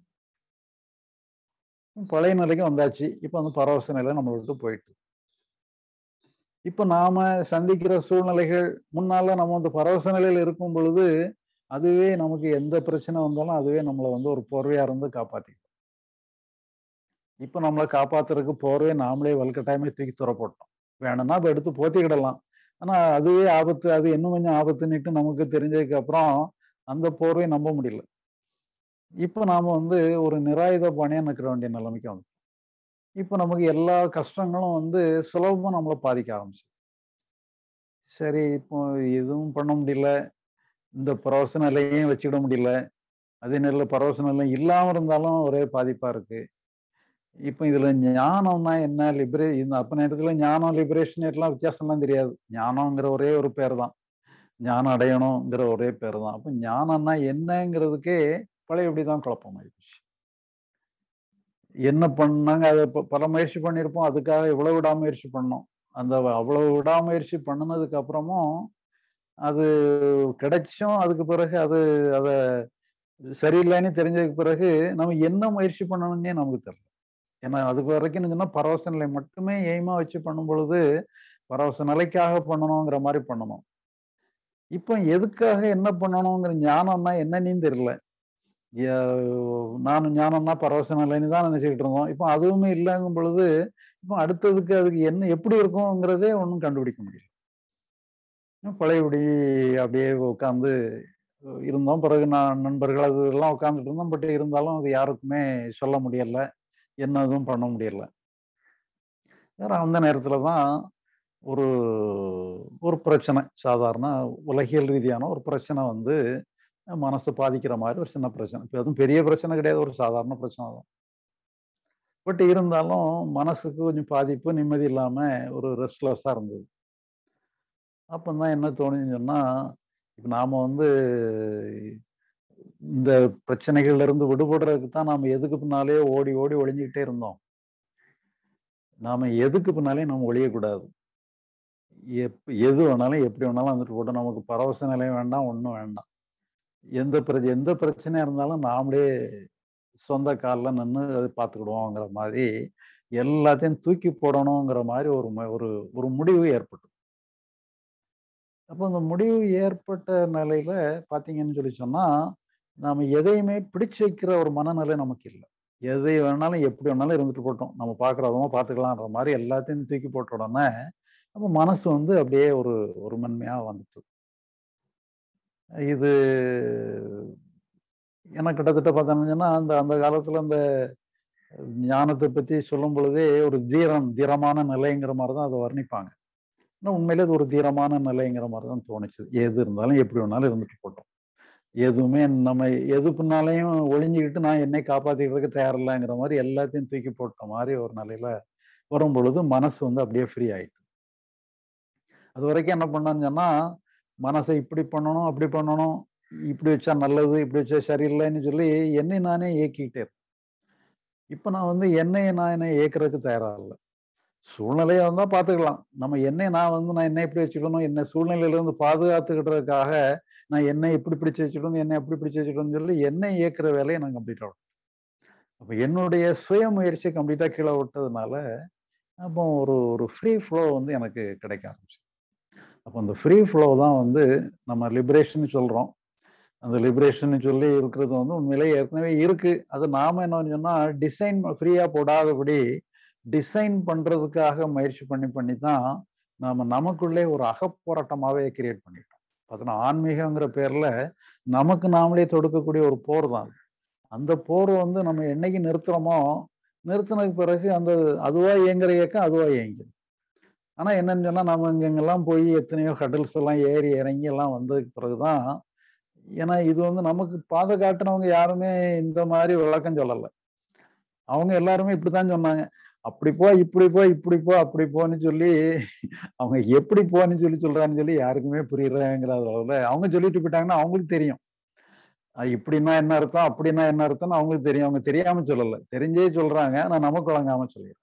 Speaker 3: பழைய நிலைக்கு வந்தாச்சு இப்போ வந்து பரவச நிலை நம்மளை விட்டு போயிட்டு இப்போ நாம சந்திக்கிற சூழ்நிலைகள் முன்னால நம்ம வந்து பரவச நிலையில இருக்கும் பொழுது அதுவே நமக்கு எந்த பிரச்சனை வந்தாலும் அதுவே நம்மளை வந்து ஒரு போர்வையா இருந்து காப்பாத்திக்கும் இப்போ நம்மளை காப்பாத்துறதுக்கு போர்வையை நாமளே வலுக்கட்டாயமே தூக்கி துற போட்டோம் வேணும்னா இப்போ எடுத்து போத்திக்கிடலாம் ஆனா அதுவே ஆபத்து அது இன்னும் கொஞ்சம் ஆபத்துன்னுட்டு நமக்கு தெரிஞ்சதுக்கு அப்புறம் அந்த போர்வை நம்ப முடியல இப்போ நாம வந்து ஒரு நிராயுத பணியா நிற்க வேண்டிய நிலைமைக்கு வந்து இப்போ நமக்கு எல்லா கஷ்டங்களும் வந்து சுலபமா நம்மளை பாதிக்க ஆரம்பிச்சு சரி இப்போ எதுவும் பண்ண முடியல இந்த பரவச நிலையும் வச்சுக்கிட முடியல அதே நேரில் பரவச நிலை இல்லாம இருந்தாலும் ஒரே பாதிப்பா இருக்கு இப்போ இதுல ஞானம்னா என்ன லிபரே இந்த அப்ப நேரத்துல ஞானம் லிபரேஷன் எல்லாம் வித்தியாசம்லாம் தெரியாது ஞானம்ங்கிற ஒரே ஒரு பேர் தான் ஞானம் அடையணுங்கிற ஒரே பேர் தான் அப்போ ஞானம்னா என்னங்கிறதுக்கே பழைய இப்படிதான் குழப்பமாயிடுச்சு என்ன பண்ணாங்க அதை பல முயற்சி பண்ணியிருப்போம் அதுக்காக இவ்வளவு விடாமுயற்சி பண்ணோம் அந்த அவ்வளவு விடாமுயற்சி பண்ணினதுக்கு அப்புறமும் அது கிடைச்சும் அதுக்கு பிறகு அது அதை சரியில்லைன்னு தெரிஞ்சதுக்கு பிறகு நம்ம என்ன முயற்சி பண்ணணும்னே நமக்கு தெரியல ஏன்னா அதுக்கு வரைக்கும் சொன்னா பரவச நிலை மட்டுமே எய்மா வச்சு பண்ணும் பொழுது பரவச நிலைக்காக பண்ணணுங்கிற மாதிரி பண்ணணும் இப்போ எதுக்காக என்ன பண்ணணுங்கிற ஞானம்னா என்னன்னு தெரியல நான் ஞானம்னா பரவச நிலைன்னு தான் நினைச்சுக்கிட்டு இருந்தோம் இப்போ அதுவுமே இல்லைங்கும் பொழுது இப்போ அடுத்ததுக்கு அதுக்கு என்ன எப்படி இருக்கும்ங்கிறதே ஒன்றும் கண்டுபிடிக்க முடியல பழையபடி அப்படியே உட்காந்து இருந்தோம் பிறகு நான் நண்பர்கள் அது எல்லாம் உட்காந்துட்டு இருந்தோம் பட் இருந்தாலும் அது யாருக்குமே சொல்ல முடியல என்ன எதுவும் பண்ண முடியல வேற அந்த நேரத்துல தான் ஒரு ஒரு பிரச்சனை சாதாரண உலகியல் ரீதியான ஒரு பிரச்சனை வந்து மனசை பாதிக்கிற மாதிரி ஒரு சின்ன பிரச்சனை இப்போ எதுவும் பெரிய பிரச்சனை கிடையாது ஒரு சாதாரண பிரச்சனை தான் பட் இருந்தாலும் மனசுக்கு கொஞ்சம் பாதிப்பு நிம்மதி இல்லாம ஒரு ரெஸ்ட்லெஸ்ஸாக இருந்தது அப்போ தான் என்ன தோணுன்னு சொன்னா இப்போ நாம வந்து இந்த பிரச்சனைகள்ல இருந்து விடுபடுறதுக்கு தான் நாம எதுக்கு பின்னாலே ஓடி ஓடி ஒளிஞ்சுக்கிட்டே இருந்தோம் நாம எதுக்கு பின்னாலே நம்ம ஒழியக்கூடாது எப் எது வேணாலும் எப்படி வேணாலும் வந்துட்டு போட்டோம் நமக்கு பரவச நிலையம் வேண்டாம் ஒன்றும் வேண்டாம் எந்த பிரச்சனை எந்த பிரச்சனையா இருந்தாலும் நாமளே சொந்த காலில் நின்று அதை பார்த்துக்கிடுவோங்கிற மாதிரி எல்லாத்தையும் தூக்கி போடணுங்கிற மாதிரி ஒரு ஒரு ஒரு முடிவு ஏற்பட்டு அப்போ இந்த முடிவு ஏற்பட்ட நிலையில பார்த்தீங்கன்னு சொல்லி சொன்னா நாம எதையுமே பிடிச்சு வைக்கிற ஒரு மனநிலை நமக்கு இல்லை எதை வேணாலும் எப்படி வேணாலும் இருந்துட்டு போட்டோம் நம்ம பார்க்குறதமா பார்த்துக்கலான்ற மாதிரி எல்லாத்தையும் தூக்கி போட்ட உடனே நம்ம மனசு வந்து அப்படியே ஒரு ஒரு மென்மையா வந்துட்டு இது எனக்கு கிட்டத்தட்ட பார்த்தோம்னா அந்த அந்த காலத்துல அந்த ஞானத்தை பத்தி சொல்லும் பொழுதே ஒரு தீரம் தீரமான நிலைங்கிற மாதிரி தான் அதை வர்ணிப்பாங்க ஆனால் உண்மையிலே அது ஒரு தீரமான நிலைங்கிற மாதிரி தான் தோணுச்சு எது இருந்தாலும் எப்படி வேணாலும் இருந்துட்டு போட்டோம் எதுவுமே நம்ம எது பின்னாலையும் ஒளிஞ்சுக்கிட்டு நான் என்னை காப்பாத்திக்கிறதுக்கு தயாரில்லைங்கிற மாதிரி எல்லாத்தையும் தூக்கி போட்ட மாதிரி ஒரு நிலையில வரும் பொழுது மனசு வந்து அப்படியே ஃப்ரீ ஆயிட்டு அது வரைக்கும் என்ன பண்ணான்னு சொன்னா மனசை இப்படி பண்ணணும் அப்படி பண்ணணும் இப்படி வச்சா நல்லது இப்படி வச்சா சரியில்லைன்னு சொல்லி என்னை நானே இயக்கிக்கிட்டே இருக்கேன் இப்ப நான் வந்து என்னைய நான் என்ன இயக்குறதுக்கு தயாரா இல்லை சூழ்நிலையை வந்தா பாத்துக்கலாம் நம்ம என்னை நான் வந்து நான் என்ன எப்படி வச்சுக்கணும் என்ன சூழ்நிலையில இருந்து பாதுகாத்துக்கிட்டதுக்காக நான் என்ன இப்படி பிடிச்சு வச்சுக்கணும் என்ன எப்படி பிடிச்சு வச்சுக்கணும்னு சொல்லி என்னை இயக்குற வேலையை நான் கம்ப்ளீட் ஆகும் அப்போ என்னுடைய சுய முயற்சி கம்ப்ளீட்டா கீழே விட்டதுனால அப்போ ஒரு ஒரு ஃப்ரீ ஃப்ளோ வந்து எனக்கு கிடைக்க ஆரம்பிச்சு அப்போ அந்த ஃப்ரீ ஃப்ளோ தான் வந்து நம்ம லிபரேஷன் சொல்றோம் அந்த லிபரேஷன் சொல்லி இருக்கிறது வந்து உண்மையிலேயே ஏற்கனவே இருக்கு அது நாம என்ன சொன்னா டிசைன் ஃப்ரீயா போடாதபடி டிசைன் பண்றதுக்காக முயற்சி பண்ணி பண்ணி தான் நாம நமக்குள்ளே ஒரு அகப்போராட்டமாவே கிரியேட் பண்ணிட்டோம் பார்த்தோன்னா ஆன்மீகங்கிற பேர்ல நமக்கு நாமளே தொடுக்கக்கூடிய ஒரு போர் தான் அது. அந்த போர் வந்து நம்ம என்னைக்கு நிறுத்துறோமோ நிறுத்தினதுக்கு பிறகு அந்த அதுவா இயங்குற இயக்கம் அதுவா இயங்குது ஆனா என்னன்னு சொன்னா நம்ம இங்கெங்கெல்லாம் போய் எத்தனையோ ஹடல்ஸ் எல்லாம் ஏறி இறங்கி எல்லாம் வந்ததுக்கு பிறகுதான் ஏன்னா இது வந்து நமக்கு பாதை காட்டுனவங்க யாருமே இந்த மாதிரி விளக்கம் சொல்லலை அவங்க எல்லாருமே இப்படித்தான் சொன்னாங்க அப்படி போ இப்படி போ இப்படி போ அப்படி போன்னு சொல்லி அவங்க எப்படி போன்னு சொல்லி சொல்றான்னு சொல்லி யாருக்குமே புரியலங்கிற அளவுல அவங்க சொல்லிட்டு போயிட்டாங்கன்னா அவங்களுக்கு தெரியும் அது இப்படின்னா என்ன அர்த்தம் அப்படின்னா என்ன அர்த்தம்னு அவங்களுக்கு தெரியும் அவங்க தெரியாம சொல்லல தெரிஞ்சே சொல்றாங்க ஆனா நமக்கு வழங்காம சொல்லிடுறோம்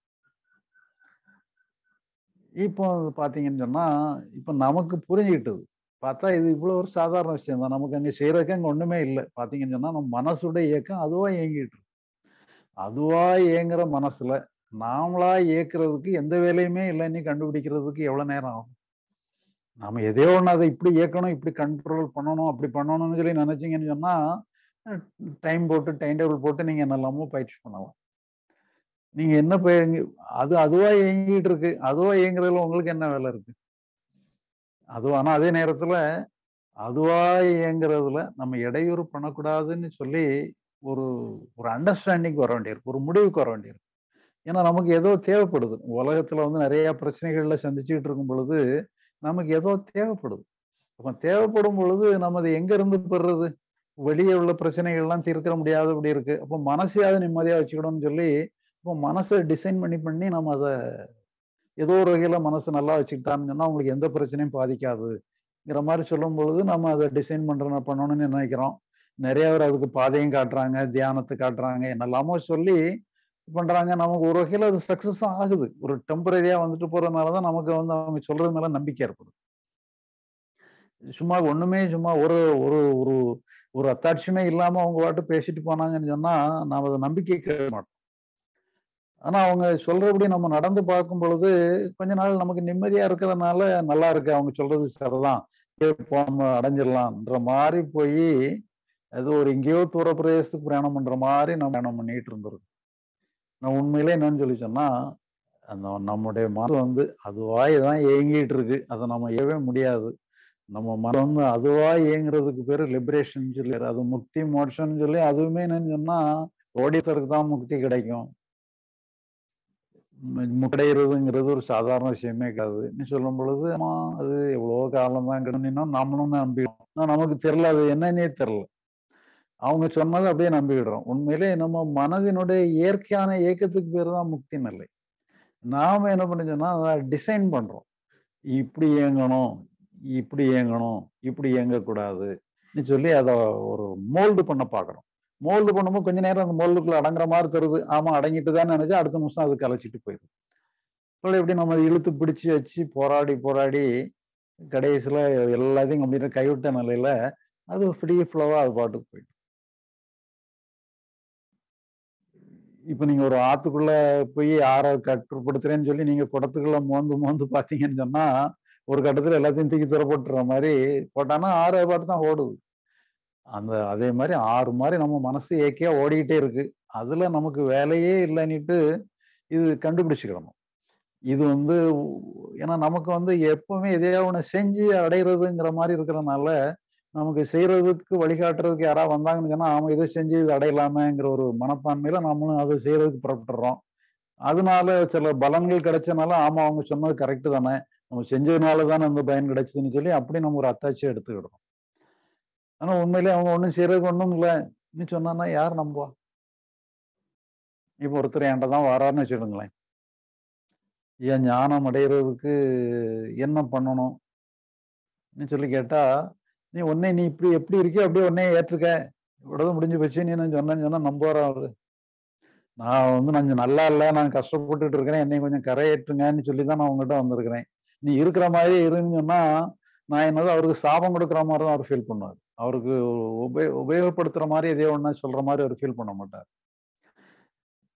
Speaker 3: இப்போ பாத்தீங்கன்னு சொன்னா இப்ப நமக்கு புரிஞ்சுக்கிட்டது பார்த்தா இது இவ்வளவு ஒரு சாதாரண விஷயம் தான் நமக்கு அங்க செய்யறதுக்கு அங்க ஒண்ணுமே இல்லை பாத்தீங்கன்னு சொன்னா நம்ம மனசுடைய இயக்கம் அதுவா இயங்கிட்டு இருக்கு அதுவா இயங்குற மனசுல நாமளா இயக்குறதுக்கு எந்த வேலையுமே இல்லைன்னு கண்டுபிடிக்கிறதுக்கு எவ்வளவு நேரம் ஆகும் நாம எதையோ ஒண்ணு அதை இப்படி இயக்கணும் இப்படி கண்ட்ரோல் பண்ணணும் அப்படி பண்ணணும்னு சொல்லி நினைச்சீங்கன்னு சொன்னா டைம் போட்டு டைம் டேபிள் போட்டு நீங்க என்னெல்லாமோ பயிற்சி பண்ணலாம் நீங்க என்ன போய் அது அதுவா இயங்கிட்டு இருக்கு அதுவா இயங்குறதுல உங்களுக்கு என்ன வேலை இருக்கு அது ஆனா அதே நேரத்துல அதுவா இயங்குறதுல நம்ம இடையூறு பண்ணக்கூடாதுன்னு சொல்லி ஒரு ஒரு அண்டர்ஸ்டாண்டிங் வர வேண்டியிருக்கு ஒரு முடிவுக்கு வர வேண்டியிருக்கு ஏன்னா நமக்கு ஏதோ தேவைப்படுது உலகத்துல வந்து நிறைய பிரச்சனைகள்ல சந்திச்சுக்கிட்டு இருக்கும் பொழுது நமக்கு ஏதோ தேவைப்படுது அப்ப தேவைப்படும் பொழுது நம்ம அதை எங்க இருந்து பெறுறது வெளியே உள்ள பிரச்சனைகள்லாம் தீர்க்கிற முடியாதபடி இருக்கு அப்போ மனசையாவது நிம்மதியா வச்சுக்கணும்னு சொல்லி இப்போ மனசை டிசைன் பண்ணி பண்ணி நம்ம அதை ஏதோ ஒரு வகையில மனசு நல்லா வச்சுக்கிட்டான்னு சொன்னா உங்களுக்கு எந்த பிரச்சனையும் பாதிக்காதுங்கிற மாதிரி சொல்லும் பொழுது நம்ம அதை டிசைன் பண்ற பண்ணணும்னு நினைக்கிறோம் நிறைய பேர் அதுக்கு பாதையும் காட்டுறாங்க தியானத்தை காட்டுறாங்க என்னெல்லாமோ சொல்லி பண்றாங்க நமக்கு ஒரு வகையில அது சக்சஸும் ஆகுது ஒரு டெம்பரரியா வந்துட்டு போறதுனாலதான் நமக்கு வந்து அவங்க சொல்றது மேல நம்பிக்கை ஏற்படுது சும்மா ஒண்ணுமே சும்மா ஒரு ஒரு ஒரு ஒரு அத்தாட்சியுமே இல்லாம அவங்க பாட்டு பேசிட்டு போனாங்கன்னு சொன்னா நாம அதை நம்பிக்கை கேட்க மாட்டோம் ஆனா அவங்க சொல்றபடி நம்ம நடந்து பார்க்கும் பொழுது கொஞ்ச நாள் நமக்கு நிம்மதியா இருக்கிறதுனால நல்லா இருக்கு அவங்க சொல்றது சரிதான் போன அடைஞ்சிடலாம்ன்ற மாதிரி போய் அது ஒரு எங்கேயோ தூர பிரதேசத்துக்கு பிரயாணம் பண்ற மாதிரி நம்ம பிரயாணம் பண்ணிட்டு இருந்திருக்கோம் நான் உண்மையிலே என்னன்னு சொல்லி சொன்னா அந்த நம்முடைய மனம் வந்து அதுவாய் தான் இயங்கிட்டு இருக்கு அதை நம்ம ஏவே முடியாது நம்ம மனம் வந்து அதுவா இயங்குறதுக்கு பேரு லிபரேஷன் சொல்லி அது முக்தி மோட்சம்னு சொல்லி அதுவுமே என்னன்னு சொன்னா ஓடித்தருக்கு தான் முக்தி கிடைக்கும் கிடைகிறதுங்கிறது ஒரு சாதாரண விஷயமே கிடையாதுன்னு சொல்லும் பொழுது அது எவ்வளவோ காலம் தான் கிடைக்கணும் நம்மளும் நம்பிடுவோம் நமக்கு தெரியல அது என்னன்னே தெரியல அவங்க சொன்னதை அப்படியே நம்பிக்கிடுறோம் உண்மையிலே நம்ம மனதினுடைய இயற்கையான இயக்கத்துக்கு பேர் தான் முக்தி நிலை நாம என்ன பண்ணிச்சோம்னா அதை டிசைன் பண்றோம் இப்படி இயங்கணும் இப்படி இயங்கணும் இப்படி இயங்கக்கூடாதுன்னு சொல்லி அதை ஒரு மோல்டு பண்ண பாக்குறோம் மோல்டு பண்ணும்போது கொஞ்ச நேரம் அந்த மோல்டுக்குள்ள அடங்குற மாதிரி தருது ஆமா அடங்கிட்டு தான் நினைச்சா அடுத்த நிமிஷம் அது கலைச்சிட்டு போயிடுது இப்போ எப்படி நம்ம இழுத்து பிடிச்சி வச்சு போராடி போராடி கடைசியில எல்லாத்தையும் கம்ப்ளீட்டா கைவிட்ட நிலையில அது ஃப்ரீ ஃப்ளோவா அது பாட்டுக்கு போயிடும் இப்ப நீங்க ஒரு ஆத்துக்குள்ள போய் ஆற கட்டுப்படுத்துறேன்னு சொல்லி நீங்க குடத்துக்குள்ள மோந்து மோந்து பாத்தீங்கன்னு சொன்னா ஒரு கட்டத்துல எல்லாத்தையும் தூக்கி துற போட்டுற மாதிரி போட்டானா ஆறு பாட்டு தான் ஓடுது அந்த அதே மாதிரி ஆறு மாதிரி நம்ம மனசு ஏக்கியா ஓடிக்கிட்டே இருக்கு அதுல நமக்கு வேலையே இல்லைன்னுட்டு இது கண்டுபிடிச்சுக்கிடணும் இது வந்து ஏன்னா நமக்கு வந்து எப்பவுமே எதையா ஒண்ணு செஞ்சு அடையிறதுங்கிற மாதிரி இருக்கிறனால நமக்கு செய்யறதுக்கு வழிகாட்டுறதுக்கு யாராவது வந்தாங்கன்னு சொன்னா அவன் இதை செஞ்சு இது அடையலாமேங்கிற ஒரு மனப்பான்மையில நம்மளும் அதை செய்யறதுக்கு புறப்பட்டுறோம் அதனால சில பலன்கள் கிடைச்சனால ஆமா அவங்க சொன்னது கரெக்டு தானே நம்ம செஞ்சதுனால தானே அந்த பயன் கிடைச்சதுன்னு சொல்லி அப்படி நம்ம ஒரு அத்தாட்சியை எடுத்துக்கிடுறோம் ஆனா உண்மையிலே அவங்க ஒன்றும் செய்யறதுக்கு ஒன்றும் இல்லை நீ சொன்னா யார் நம்புவா இப்போ ஒருத்தர் என்கிட்ட தான் வராருன்னு வச்சுடுங்களேன் ஏன் ஞானம் அடைகிறதுக்கு என்ன பண்ணணும் சொல்லி கேட்டா நீ உன்னை நீ இப்படி எப்படி இருக்கியோ அப்படியே உன்னே ஏற்றுக்க இவ்வளவு முடிஞ்சு போச்சு நீ நான் சொன்னேன்னு சொன்னா நம்புவாரா அவரு நான் வந்து நான் நல்லா இல்லை நான் கஷ்டப்பட்டுட்டு இருக்கிறேன் என்னை கொஞ்சம் கரையேற்றுங்கன்னு சொல்லி தான் நான் உங்ககிட்ட வந்திருக்கிறேன் நீ இருக்கிற மாதிரி இருன்னு சொன்னா நான் என்னது அவருக்கு சாபம் கொடுக்குற மாதிரி தான் அவர் ஃபீல் பண்ணுவார் அவருக்கு உபய உபயோகப்படுத்துற மாதிரி எதையோ ஒன்றா சொல்ற மாதிரி அவர் ஃபீல் பண்ண மாட்டார்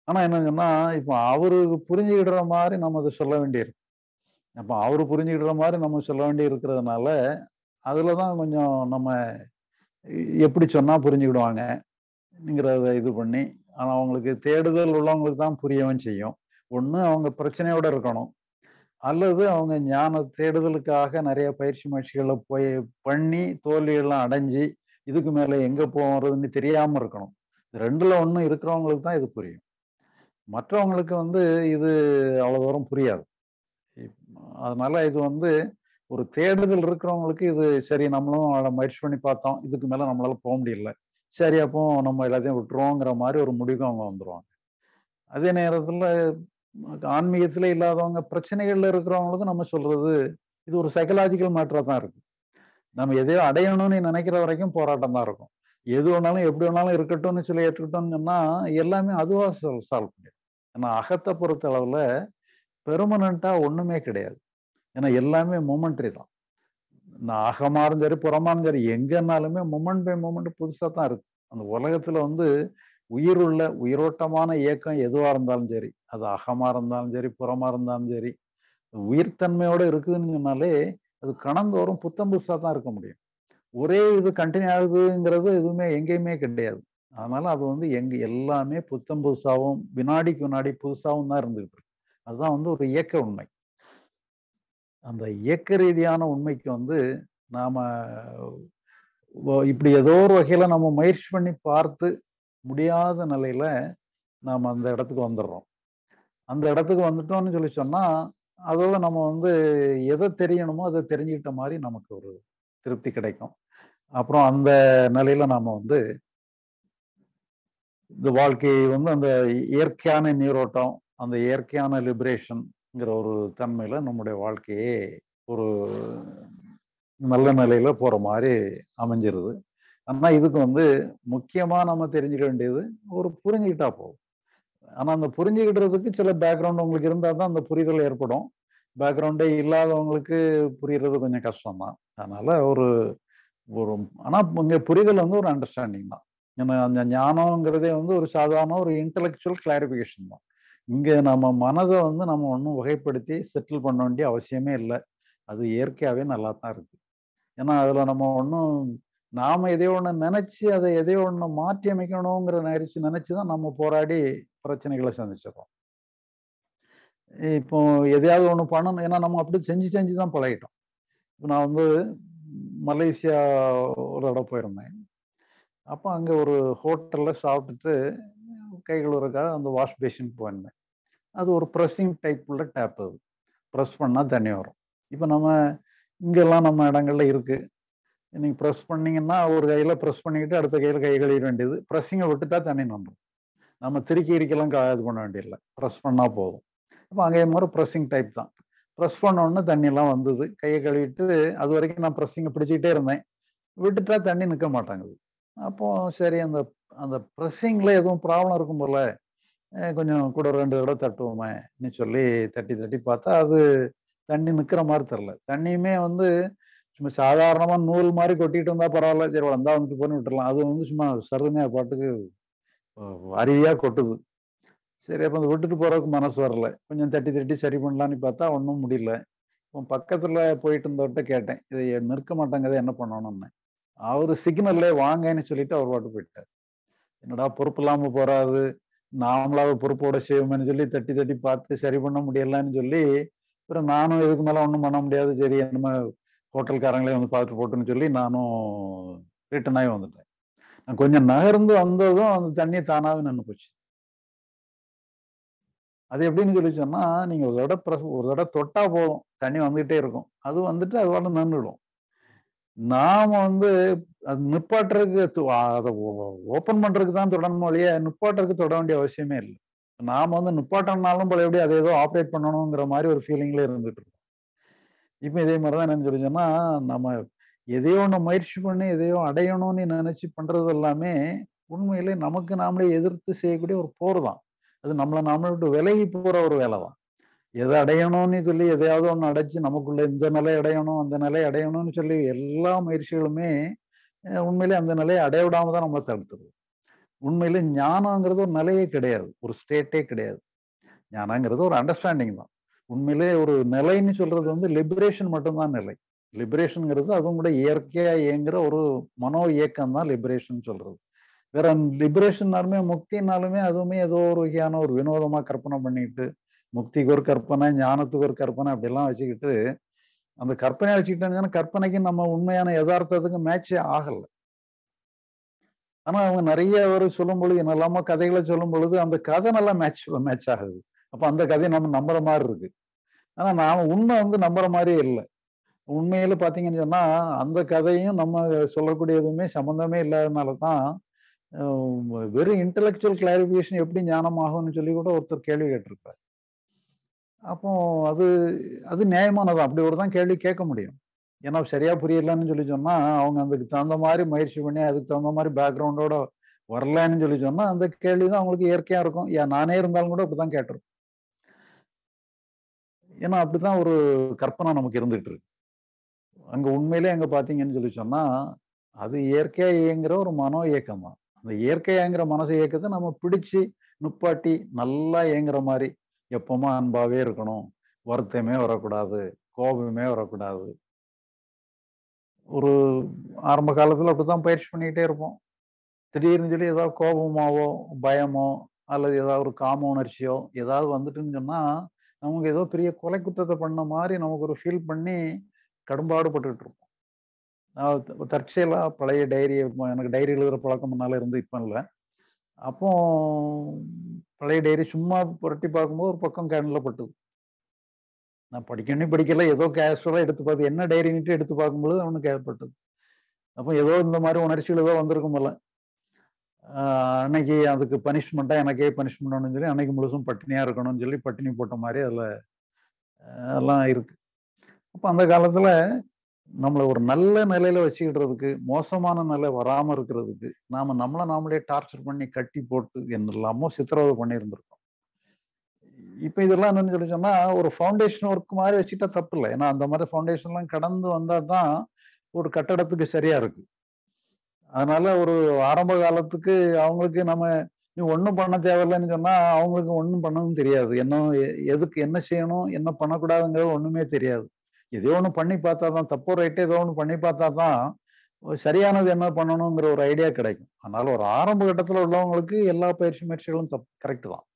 Speaker 3: ஆனா என்ன சொன்னா இப்போ அவருக்கு புரிஞ்சுக்கிடுற மாதிரி நம்ம அதை சொல்ல வேண்டியிருக்கு அப்போ அவரு புரிஞ்சுக்கிடுற மாதிரி நம்ம சொல்ல வேண்டி இருக்கிறதுனால அதுலதான் கொஞ்சம் நம்ம எப்படி சொன்னா புரிஞ்சுக்கிடுவாங்கங்கிறத இது பண்ணி ஆனா அவங்களுக்கு தேடுதல் உள்ளவங்களுக்கு தான் புரியவும் செய்யும் ஒண்ணு அவங்க பிரச்சனையோட இருக்கணும் அல்லது அவங்க ஞான தேடுதலுக்காக நிறைய பயிற்சி முயற்சிகளை போய் பண்ணி தோல்வியெல்லாம் அடைஞ்சு இதுக்கு மேல எங்க போறதுன்னு தெரியாம இருக்கணும் ரெண்டுல ஒண்ணு இருக்கிறவங்களுக்கு தான் இது புரியும் மற்றவங்களுக்கு வந்து இது அவ்வளவு தூரம் புரியாது அதனால இது வந்து ஒரு தேடுதல் இருக்கிறவங்களுக்கு இது சரி நம்மளும் அதை முயற்சி பண்ணி பார்த்தோம் இதுக்கு மேல நம்மளால போக முடியல சரி அப்போ நம்ம எல்லாத்தையும் விட்டுருவோங்கிற மாதிரி ஒரு முடிவுக்கு அவங்க வந்துருவாங்க அதே நேரத்துல ஆன்மீகத்துல இல்லாதவங்க பிரச்சனைகள்ல இருக்கிறவங்களுக்கும் நம்ம சொல்றது இது ஒரு சைக்கலாஜிக்கல் மேட்டரா தான் இருக்கு நம்ம எதையோ அடையணும்னு நினைக்கிற வரைக்கும் போராட்டம் தான் இருக்கும் எது வேணாலும் எப்படி வேணாலும் இருக்கட்டும்னு சொல்லி ஏற்றுக்கிட்டோம்னு சொன்னா எல்லாமே அதுவா சால்வ் சால்வ் பண்ணிடும் ஏன்னா அகத்தை பொறுத்த அளவுல பெர்மனண்டா ஒண்ணுமே கிடையாது ஏன்னா எல்லாமே மொமெண்ட்ரி தான் நான் அகமாரும் சரி புறமாரும் சரி எங்கன்னாலுமே மொமெண்ட் பை மொமெண்ட் புதுசா தான் இருக்கு அந்த உலகத்துல வந்து உயிர் உள்ள உயிரோட்டமான இயக்கம் எதுவா இருந்தாலும் சரி அது அகமா இருந்தாலும் சரி புறமா இருந்தாலும் சரி உயிர்த்தன்மையோட இருக்குதுன்னு சொன்னாலே அது கணந்தோறும் புத்தம் புதுசா தான் இருக்க முடியும் ஒரே இது கண்டினியூ ஆகுதுங்கிறது எதுவுமே எங்கேயுமே கிடையாது அதனால அது வந்து எங்க எல்லாமே புத்தம் புதுசாவும் வினாடிக்கு வினாடி புதுசாவும் தான் இருந்துகிட்டு இருக்கு அதுதான் வந்து ஒரு இயக்க உண்மை அந்த இயக்க ரீதியான உண்மைக்கு வந்து நாம இப்படி ஏதோ ஒரு வகையில நம்ம முயற்சி பண்ணி பார்த்து முடியாத நிலையில நாம அந்த இடத்துக்கு வந்துடுறோம் அந்த இடத்துக்கு வந்துட்டோம்னு சொல்லி சொன்னா அதோட நம்ம வந்து எதை தெரியணுமோ அதை தெரிஞ்சுக்கிட்ட மாதிரி நமக்கு ஒரு திருப்தி கிடைக்கும் அப்புறம் அந்த நிலையில நாம வந்து இந்த வாழ்க்கையை வந்து அந்த இயற்கையான நீரோட்டம் அந்த இயற்கையான லிபரேஷன்ங்கிற ஒரு தன்மையில நம்முடைய வாழ்க்கையே ஒரு நல்ல நிலையில போற மாதிரி அமைஞ்சிருது ஆனா இதுக்கு வந்து முக்கியமா நம்ம தெரிஞ்சுக்க வேண்டியது ஒரு புரிஞ்சுக்கிட்டா போதும் ஆனா அந்த புரிஞ்சுக்கிட்டதுக்கு சில பேக்ரவுண்ட் உங்களுக்கு இருந்தா தான் அந்த புரிதல் ஏற்படும் பேக்ரவுண்டே இல்லாதவங்களுக்கு புரியுறது கொஞ்சம் கஷ்டம்தான் அதனால ஒரு ஒரு ஆனா இங்க புரிதல் வந்து ஒரு அண்டர்ஸ்டாண்டிங் தான் ஏன்னா அந்த ஞானம்ங்கிறதே வந்து ஒரு சாதாரண ஒரு இன்டலெக்சுவல் கிளாரிபிகேஷன் தான் இங்க நம்ம மனதை வந்து நம்ம ஒன்றும் வகைப்படுத்தி செட்டில் பண்ண வேண்டிய அவசியமே இல்லை அது இயற்கையாவே நல்லா தான் இருக்கு ஏன்னா அதுல நம்ம ஒன்றும் நாம எதையோ ஒன்று நினைச்சு அதை எதையோ ஒன்று மாற்றி அமைக்கணுங்கிற நினைச்சு நினைச்சுதான் நம்ம போராடி பிரச்சனைகளை சந்திச்சிடறோம் இப்போ எதையாவது ஒன்று பண்ணணும் ஏன்னா நம்ம அப்படி செஞ்சு செஞ்சு தான் பழகிட்டோம் இப்போ நான் வந்து மலேசியா ஒரு இடம் போயிருந்தேன் அப்போ அங்கே ஒரு ஹோட்டலில் சாப்பிட்டுட்டு கை கழுவுறதுக்காக அந்த வாஷ் பேஷன் போயிருந்தேன் அது ஒரு ப்ரெஸ்ஸிங் டைப் உள்ள டேப் அது ப்ரெஸ் பண்ணால் தண்ணி வரும் இப்போ நம்ம இங்கெல்லாம் நம்ம இடங்கள்ல இருக்கு நீங்க ப்ரெஸ் பண்ணீங்கன்னா ஒரு கையில ப்ரெஸ் பண்ணிக்கிட்டு அடுத்த கையில கை கழுவிட வேண்டியது ப்ரெஸ்ஸிங்கை விட்டுட்டா தண்ணி நன்றும் நம்ம திருக்கி இருக்கலாம் இது பண்ண வேண்டியதில்லை ப்ரெஸ் பண்ணா போதும் அப்போ அங்கே மாதிரி ப்ரெஸ்ஸிங் டைப் தான் ப்ரெஸ் பண்ண உடனே தண்ணியெல்லாம் வந்தது கையை கழுவிட்டு அது வரைக்கும் நான் ப்ரெஸ்ஸிங்கை பிடிச்சிக்கிட்டே இருந்தேன் விட்டுட்டா தண்ணி நிற்க மாட்டாங்குது அப்போ சரி அந்த அந்த ப்ரெஸ்ஸிங்கில் எதுவும் ப்ராப்ளம் இருக்கும் போல கொஞ்சம் கூட ரெண்டு தடவை தட்டுவோமே சொல்லி தட்டி தட்டி பார்த்தா அது தண்ணி நிற்கிற மாதிரி தெரில தண்ணியுமே வந்து சும்மா சாதாரணமா நூல் மாதிரி கொட்டிட்டு இருந்தா பரவாயில்ல சரி வந்தா வந்துட்டு போன்னு விட்டுறலாம் அது வந்து சும்மா சருமையா பாட்டுக்கு அருவியா கொட்டுது சரி அப்போ அந்த விட்டுட்டு போறதுக்கு மனசு வரல கொஞ்சம் தட்டி தட்டி சரி பண்ணலான்னு பார்த்தா ஒன்றும் முடியல இப்போ பக்கத்துல போயிட்டு இருந்தவர்கிட்ட கேட்டேன் இதை நிற்க மாட்டாங்க என்ன பண்ணணும்னு அவரு சிக்னல்ல வாங்கன்னு சொல்லிட்டு அவர் பாட்டு போயிட்டார் என்னடா பொறுப்பு இல்லாம போறாது நாமளாவது பொறுப்போட செய்வோம்னு சொல்லி தட்டி தட்டி பார்த்து சரி பண்ண முடியலன்னு சொல்லி அப்புறம் நானும் இதுக்கு மேல ஒன்றும் பண்ண முடியாது சரி என்னமோ ஹோட்டல்காரங்களே வந்து பார்த்துட்டு போட்டுன்னு சொல்லி நானும் ரிட்டர்ன் ஆகி வந்துட்டேன் நான் கொஞ்சம் நகர்ந்து வந்ததும் அந்த தண்ணி தானாவே நின்று போச்சு அது எப்படின்னு சொல்லி சொன்னா நீங்க ஒரு தடவை ப்ரெஸ் ஒரு தடவை தொட்டா போதும் தண்ணி வந்துகிட்டே இருக்கும் அது வந்துட்டு அது வாட நின்றுடும் நாம வந்து அது நிப்பாட்டுறதுக்கு அதை ஓப்பன் பண்றதுக்கு தான் தொடரணும் வழியே நிப்பாட்டுறதுக்கு தொட வேண்டிய அவசியமே இல்லை நாம வந்து நிப்பாட்டம்னாலும் போல எப்படி அதை ஏதோ ஆப்ரேட் பண்ணணுங்கிற மாதிரி ஒரு ஃபீலிங்ல இருந்துட்டு இருக்கோம் இப்போ இதே மாதிரிதான் என்னன்னு சொல்லி சொன்னா நம்ம எதையோ ஒன்று முயற்சி பண்ணி எதையோ அடையணும்னு நினைச்சு பண்றது எல்லாமே உண்மையிலே நமக்கு நாமளே எதிர்த்து செய்யக்கூடிய ஒரு போர் தான் அது நம்மளை நாமளை விட்டு விலகி போற ஒரு வேலை தான் எதை அடையணும்னு சொல்லி எதையாவது ஒன்று அடைச்சு நமக்குள்ள இந்த நிலை அடையணும் அந்த நிலை அடையணும்னு சொல்லி எல்லா முயற்சிகளுமே உண்மையிலே அந்த நிலையை அடைய விடாம தான் நம்மளை தடுத்துருது உண்மையில ஞானங்கிறது ஒரு நிலையே கிடையாது ஒரு ஸ்டேட்டே கிடையாது ஞானங்கிறது ஒரு அண்டர்ஸ்டாண்டிங் தான் உண்மையிலே ஒரு நிலைன்னு சொல்றது வந்து லிபரேஷன் மட்டும்தான் நிலை லிபரேஷனுங்கிறது அதுவும் கூட இயற்கையா இயங்குற ஒரு மனோ இயக்கம் தான் லிபரேஷன் சொல்றது வேற லிபரேஷன்னாலுமே முக்தினாலுமே அதுவுமே ஏதோ ஒரு வகையான ஒரு வினோதமா கற்பனை பண்ணிட்டு முக்திக்கு ஒரு கற்பனை ஞானத்துக்கு ஒரு கற்பனை அப்படிலாம் வச்சுக்கிட்டு அந்த கற்பனை வச்சுக்கிட்டோம்னா கற்பனைக்கு நம்ம உண்மையான யதார்த்தத்துக்கு மேட்சே ஆகல ஆனா அவங்க நிறைய ஒரு சொல்லும் பொழுது என்னெல்லாமோ கதைகளை சொல்லும் பொழுது அந்த கதை நல்லா மேட்ச் மேட்ச் ஆகுது அப்ப அந்த கதையை நம்ம நம்புற மாதிரி இருக்கு ஆனா நாம உண்மை வந்து நம்புற மாதிரியே இல்லை உண்மையில பாத்தீங்கன்னு சொன்னா அந்த கதையும் நம்ம சொல்லக்கூடிய எதுவுமே சம்மந்தமே இல்லாதனால தான் வெறும் இன்டலெக்சுவல் கிளாரிபிகேஷன் எப்படி ஞானமாகும்னு சொல்லி கூட ஒருத்தர் கேள்வி கேட்டிருப்பார் அப்போ அது அது நியாயமானது அப்படி ஒரு தான் கேள்வி கேட்க முடியும் ஏன்னா சரியா புரியலன்னு சொல்லி சொன்னா அவங்க அதுக்கு தகுந்த மாதிரி முயற்சி பண்ணி அதுக்கு தகுந்த மாதிரி பேக்ரவுண்டோட வரலன்னு சொல்லி சொன்னா அந்த கேள்வி தான் அவங்களுக்கு இயற்கையா இருக்கும் ஏன் நானே இருந்தாலும் கூட அப்படிதான் கேட்டிருக்கும் ஏன்னா அப்படிதான் ஒரு கற்பனை நமக்கு இருந்துட்டு இருக்கு அங்க உண்மையிலே அங்க பாத்தீங்கன்னு சொல்லி சொன்னா அது இயற்கையா இயங்குற ஒரு மனோ இயக்கம் தான் அந்த இயற்கையா இயங்குற மனசு இயக்கத்தை நம்ம பிடிச்சு நுப்பாட்டி நல்லா இயங்குற மாதிரி எப்பவுமே அன்பாவே இருக்கணும் வருத்தமே வரக்கூடாது கோபமே வரக்கூடாது ஒரு ஆரம்ப காலத்துல அப்படித்தான் பயிற்சி பண்ணிக்கிட்டே இருப்போம் திடீர்னு சொல்லி ஏதாவது கோபமாவோ பயமோ அல்லது ஏதாவது ஒரு காம உணர்ச்சியோ ஏதாவது வந்துட்டுன்னு சொன்னா நமக்கு ஏதோ பெரிய கொலை குற்றத்தை பண்ண மாதிரி நமக்கு ஒரு ஃபீல் பண்ணி கடும்பாடுபட்டுட்டு இருப்போம் நான் தற்செயலா பழைய டைரி எனக்கு டைரி எழுதுற பழக்கம் முன்னால இருந்து இப்போ இல்லை அப்போ பழைய டைரி சும்மா புரட்டி பார்க்கும்போது ஒரு பக்கம் கண்ணில் பட்டுது நான் படிக்கணும் படிக்கல ஏதோ கேஷுவலாக எடுத்து பார்த்து என்ன டைரின்ட்டு எடுத்து பார்க்கும்பொழுது அவனுக்கு ஏற்பட்டது அப்போ ஏதோ இந்த மாதிரி உணர்ச்சிகள் ஏதோ வந்திருக்கும் போல அன்னைக்கு அதுக்கு பனிஷ்மெண்ட்டா எனக்கே பனிஷ்மெண்ட்னு சொல்லி அன்னைக்கு முழுசும் பட்டினியா இருக்கணும்னு சொல்லி பட்டினி போட்ட மாதிரி அதில் எல்லாம் இருக்கு அப்போ அந்த காலத்துல நம்மளை ஒரு நல்ல நிலையில வச்சுக்கிடுறதுக்கு மோசமான நிலை வராம இருக்கிறதுக்கு நாம நம்மளை நாமளே டார்ச்சர் பண்ணி கட்டி போட்டு என்னெல்லாமோ சித்திரவதை பண்ணியிருந்திருக்கோம் இப்ப இதெல்லாம் என்னன்னு சொல்லி சொன்னா ஒரு ஃபவுண்டேஷன் ஒர்க் மாதிரி வச்சுட்டா தப்பு இல்லை ஏன்னா அந்த மாதிரி ஃபவுண்டேஷன்லாம் கடந்து வந்தா தான் ஒரு கட்டடத்துக்கு சரியா இருக்கு அதனால ஒரு ஆரம்ப காலத்துக்கு அவங்களுக்கு நம்ம நீ ஒன்றும் பண்ண தேவையில்லைன்னு சொன்னா அவங்களுக்கு ஒன்றும் பண்ணவும் தெரியாது என்ன எதுக்கு என்ன செய்யணும் என்ன பண்ணக்கூடாதுங்கிறது ஒண்ணுமே தெரியாது ஏதோ ஒன்று பண்ணி பார்த்தா தான் தப்போ ரைட்டு ஏதோ ஒன்று பண்ணி பார்த்தா தான் சரியானது என்ன பண்ணணுங்கிற ஒரு ஐடியா கிடைக்கும் அதனால ஒரு ஆரம்ப கட்டத்தில் உள்ளவங்களுக்கு எல்லா பயிற்சி முயற்சிகளும் தப் கரெக்டு தான்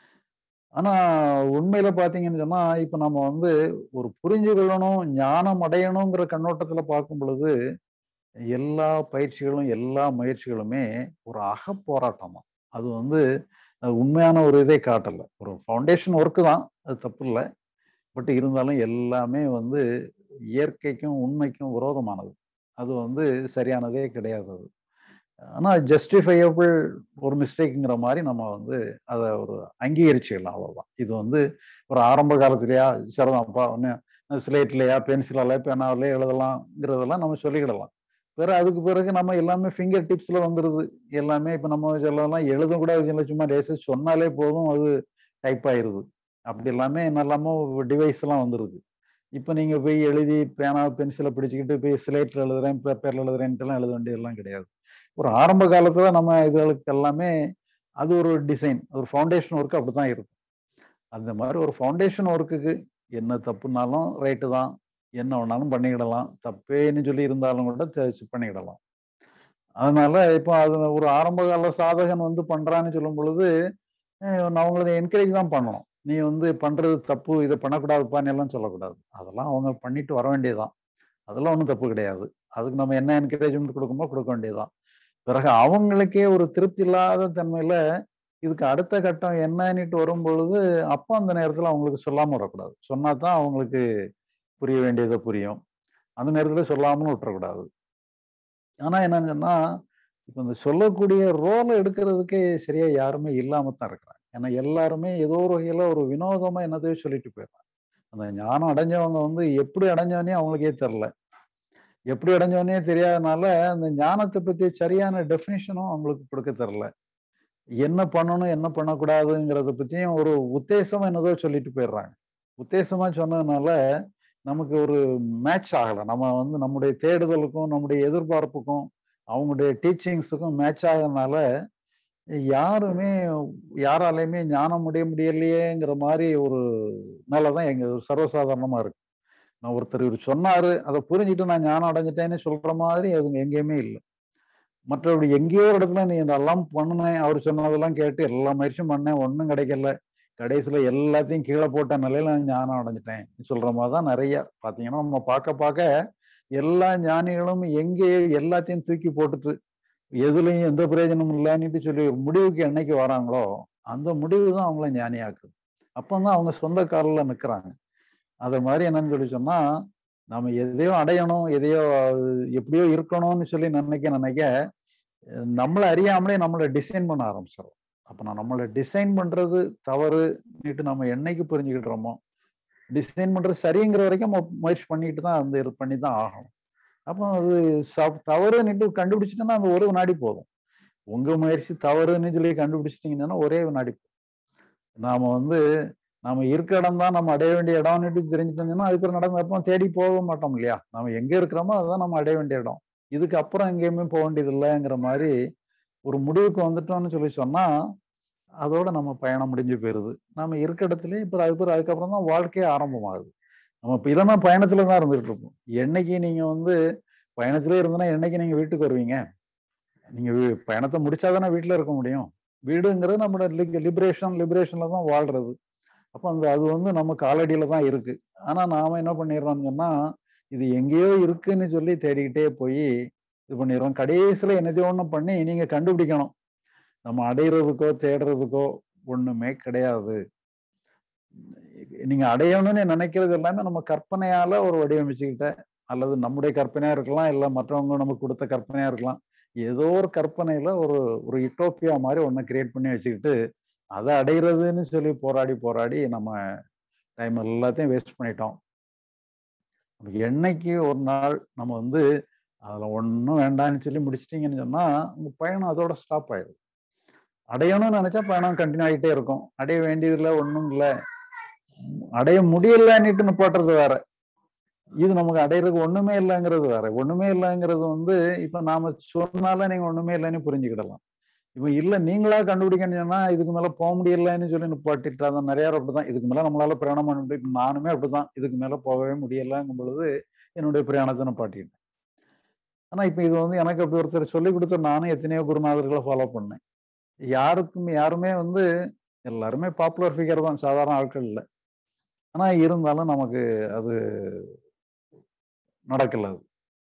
Speaker 3: ஆனா உண்மையில பாத்தீங்கன்னு சொன்னா இப்ப நம்ம வந்து ஒரு புரிஞ்சு கொள்ளணும் ஞானம் அடையணுங்கிற கண்ணோட்டத்துல பார்க்கும் பொழுது எல்லா பயிற்சிகளும் எல்லா முயற்சிகளுமே ஒரு அக போராட்டம் தான் அது வந்து உண்மையான ஒரு இதை காட்டல ஒரு ஃபவுண்டேஷன் ஒர்க்கு தான் அது தப்பு இல்லை பட் இருந்தாலும் எல்லாமே வந்து இயற்கைக்கும் உண்மைக்கும் விரோதமானது அது வந்து சரியானதே கிடையாது அது ஆனால் ஜஸ்டிஃபையபிள் ஒரு மிஸ்டேக்குங்கிற மாதிரி நம்ம வந்து அதை ஒரு அங்கீகரிச்சுக்கலாம் அவ்வளோதான் இது வந்து ஒரு ஆரம்ப காலத்துலையா சரிதான்ப்பா ஒன்று ஸ்லேட்லையா பென்சிலால பேனாவிலே எழுதலாம்ங்கிறதெல்லாம் நம்ம சொல்லிக்கிடலாம் பிறகு அதுக்கு பிறகு நம்ம எல்லாமே ஃபிங்கர் டிப்ஸ்ல வந்துடுது எல்லாமே இப்போ நம்ம சொல்லலாம் எழுத கூட விஷயம் சும்மா லேசு சொன்னாலே போதும் அது டைப் ஆயிருது அப்படி எல்லாமே என்னெல்லாமோ டிவைஸ் எல்லாம் வந்துருது இப்போ நீங்க போய் எழுதி பேனா பென்சிலை பிடிச்சிக்கிட்டு போய் ஸ்லேட்ல எழுதுறேன் பேப்பர்ல எழுதுறேன்ட்டுலாம் எழுத வேண்டியதெல்லாம் கிடையாது ஒரு ஆரம்ப காலத்துல நம்ம இதுகளுக்கு எல்லாமே அது ஒரு டிசைன் ஒரு ஃபவுண்டேஷன் ஒர்க் அப்படித்தான் இருக்கும் அந்த மாதிரி ஒரு ஃபவுண்டேஷன் ஒர்க்குக்கு என்ன தப்புனாலும் ரைட்டு தான் என்ன வேணாலும் பண்ணிக்கிடலாம் தப்பேன்னு சொல்லி இருந்தாலும் கூட பண்ணிக்கிடலாம் அதனால இப்போ அது ஒரு ஆரம்ப கால சாதகன் வந்து பண்றான்னு சொல்லும் பொழுது அவங்கள என்கரேஜ் தான் பண்ணணும் நீ வந்து பண்றது தப்பு இதை பண்ணக்கூடாதுப்பான்னு எல்லாம் சொல்லக்கூடாது அதெல்லாம் அவங்க பண்ணிட்டு வர வேண்டியதுதான் அதெல்லாம் ஒன்றும் தப்பு கிடையாது அதுக்கு நம்ம என்ன என்கரேஜ்மெண்ட் கொடுக்குமோ கொடுக்க வேண்டியதுதான் பிறகு அவங்களுக்கே ஒரு திருப்தி இல்லாத தன்மையில இதுக்கு அடுத்த கட்டம் என்னன்னுட்டு வரும் பொழுது அப்போ அந்த நேரத்துல அவங்களுக்கு சொல்லாம வரக்கூடாது சொன்னா தான் அவங்களுக்கு புரிய வேண்டியதை புரியும் அந்த நேரத்துல சொல்லாமலும் விட்டுறக்கூடாது ஆனா என்னன்னு சொன்னா இப்ப இந்த சொல்லக்கூடிய ரோலை எடுக்கிறதுக்கே சரியா யாருமே இல்லாம தான் இருக்கிறாங்க ஏன்னா எல்லாருமே ஏதோ ஒரு வகையில ஒரு வினோதமா என்னதையோ சொல்லிட்டு போயிடுறாங்க அந்த ஞானம் அடைஞ்சவங்க வந்து எப்படி அடைஞ்சவனே அவங்களுக்கே தெரில எப்படி அடைஞ்சவனே தெரியாதனால அந்த ஞானத்தை பத்தி சரியான டெஃபினிஷனும் அவங்களுக்கு கொடுக்க தெரில என்ன பண்ணணும் என்ன பண்ணக்கூடாதுங்கிறத பத்தியும் ஒரு உத்தேசமா என்னதோ சொல்லிட்டு போயிடுறாங்க உத்தேசமா சொன்னதுனால நமக்கு ஒரு மேட்ச் ஆகலை நம்ம வந்து நம்முடைய தேடுதலுக்கும் நம்முடைய எதிர்பார்ப்புக்கும் அவங்களுடைய டீச்சிங்ஸுக்கும் மேட்ச் ஆகிறதுனால யாருமே யாராலையுமே ஞானம் முடிய முடியலையேங்கிற மாதிரி ஒரு நிலைதான் எங்க சர்வசாதாரணமா இருக்கு நான் ஒருத்தர் இவர் சொன்னாரு அதை புரிஞ்சுட்டு நான் ஞானம் அடைஞ்சிட்டேன்னு சொல்ற மாதிரி அது எங்கேயுமே இல்லை மற்றபடி எங்கேயோ ஒரு இடத்துல நீ இதெல்லாம் பண்ணினேன் அவர் சொன்னதெல்லாம் கேட்டு எல்லா முயற்சியும் பண்ணேன் ஒன்றும் கிடைக்கல கடைசியில எல்லாத்தையும் கீழே போட்ட நிலையில நான் ஞானம் அடைஞ்சிட்டேன் சொல்ற மாதிரி தான் நிறைய பாத்தீங்கன்னா நம்ம பார்க்க பார்க்க எல்லா ஞானிகளும் எங்கே எல்லாத்தையும் தூக்கி போட்டுட்டு எதுலையும் எந்த பிரயோஜனமும் இல்லைன்னுட்டு சொல்லி ஒரு முடிவுக்கு என்னைக்கு வராங்களோ அந்த முடிவு தான் அவங்கள ஞானியாக்குது அப்பந்தான் அவங்க சொந்த காலில் நிற்கிறாங்க அது மாதிரி என்னன்னு சொல்லி சொன்னா நம்ம எதையோ அடையணும் எதையோ எப்படியோ இருக்கணும்னு சொல்லி நினைக்க நினைக்க நம்மளை அறியாமலே நம்மளை டிசைன் பண்ண ஆரம்பிச்சிடும் அப்போ நான் நம்மளை டிசைன் பண்றது தவறுன்னுட்டு நம்ம என்னைக்கு புரிஞ்சுக்கிட்டுறோமோ டிசைன் பண்றது சரிங்கிற வரைக்கும் நம்ம முயற்சி பண்ணிட்டு தான் வந்து இது பண்ணி தான் ஆகணும் அப்போ அது தவறுன்னுட்டு கண்டுபிடிச்சிட்டோன்னா அந்த ஒரு வினாடி போதும் உங்க முயற்சி தவறுன்னு சொல்லி கண்டுபிடிச்சிட்டீங்கன்னா ஒரே வினாடி போதும் நாம வந்து நம்ம இருக்க இடம் தான் நம்ம அடைய வேண்டிய இடம்னுட்டு தெரிஞ்சுட்டோம்னா அதுக்கு நடந்த அப்போ தேடி போக மாட்டோம் இல்லையா நம்ம எங்க இருக்கிறோமோ அதுதான் நம்ம அடைய வேண்டிய இடம் இதுக்கு அப்புறம் எங்கேயுமே போக வேண்டியது இல்லைங்கிற மாதிரி ஒரு முடிவுக்கு வந்துட்டோம்னு சொல்லி சொன்னா அதோட நம்ம பயணம் முடிஞ்சு போயிருது நம்ம இருக்க இடத்துலயே இப்போ அது பிறகு அதுக்கப்புறம் தான் வாழ்க்கையே ஆரம்பமாகுது நம்ம இப்போ இல்லைன்னா பயணத்துல தான் இருந்துகிட்டு இருப்போம் என்னைக்கு நீங்க வந்து பயணத்திலே இருந்தனா என்னைக்கு நீங்க வீட்டுக்கு வருவீங்க நீங்க பயணத்தை முடிச்சாதானே வீட்டுல இருக்க முடியும் வீடுங்கிறது நம்மளோட லிபரேஷன் லிபரேஷன்ல தான் வாழ்றது அப்போ அந்த அது வந்து நம்ம காலடியில தான் இருக்கு ஆனா நாம என்ன பண்ணிடுறோம்னு சொன்னா இது எங்கேயோ இருக்குன்னு சொல்லி தேடிக்கிட்டே போய் இது பண்ணிடுறோம் கடைசியில என்னதையோ ஒண்ணு பண்ணி நீங்க கண்டுபிடிக்கணும் நம்ம அடையிறதுக்கோ தேடுறதுக்கோ ஒண்ணுமே கிடையாது நீங்க அடையணும்னு நினைக்கிறது எல்லாமே நம்ம கற்பனையால ஒரு வடிவமைச்சுக்கிட்ட அல்லது நம்முடைய கற்பனையா இருக்கலாம் இல்ல மற்றவங்க நமக்கு கொடுத்த கற்பனையா இருக்கலாம் ஏதோ ஒரு கற்பனையில ஒரு ஒரு இட்டோப்பியா மாதிரி ஒண்ணு கிரியேட் பண்ணி வச்சுக்கிட்டு அதை அடைகிறதுன்னு சொல்லி போராடி போராடி நம்ம டைம் எல்லாத்தையும் வேஸ்ட் பண்ணிட்டோம் என்னைக்கு ஒரு நாள் நம்ம வந்து அதுல ஒன்றும் வேண்டாம்னு சொல்லி முடிச்சிட்டீங்கன்னு சொன்னா உங்க பயணம் அதோட ஸ்டாப் ஆயிடும் அடையணும்னு நினைச்சா பயணம் கண்டினியூ ஆகிட்டே இருக்கும் அடைய வேண்டியதில்லை ஒன்றும் இல்லை அடைய முடியலன்னுட்டு நிப்பாட்டுறது வேற இது நமக்கு அடையிறதுக்கு ஒண்ணுமே இல்லைங்கிறது வேற ஒண்ணுமே இல்லைங்கிறது வந்து இப்ப நாம சொன்னால நீங்க ஒண்ணுமே இல்லைன்னு புரிஞ்சுக்கிடலாம் இப்ப இல்ல நீங்களா கண்டுபிடிக்கணும்னு சொன்னா இதுக்கு மேல போக முடியலன்னு சொல்லி நிப்பாட்டிட்டு நிறைய பேர் அப்படிதான் இதுக்கு மேல நம்மளால பிரயாணம் பண்ண முடியும் நானுமே அப்படிதான் இதுக்கு மேல போகவே முடியலங்கும் பொழுது என்னுடைய பிரயாணத்தை நிப்பாட்டிட்டேன் ஆனா இப்ப இது வந்து எனக்கு அப்படி ஒருத்தர் சொல்லி கொடுத்த நானும் எத்தனையோ குருநாதர்களை ஃபாலோ பண்ணேன் யாருக்கும் யாருமே வந்து எல்லாருமே பாப்புலர் ஃபிகர் தான் சாதாரண ஆட்கள் இல்லை ஆனா இருந்தாலும் நமக்கு அது நடக்கல அது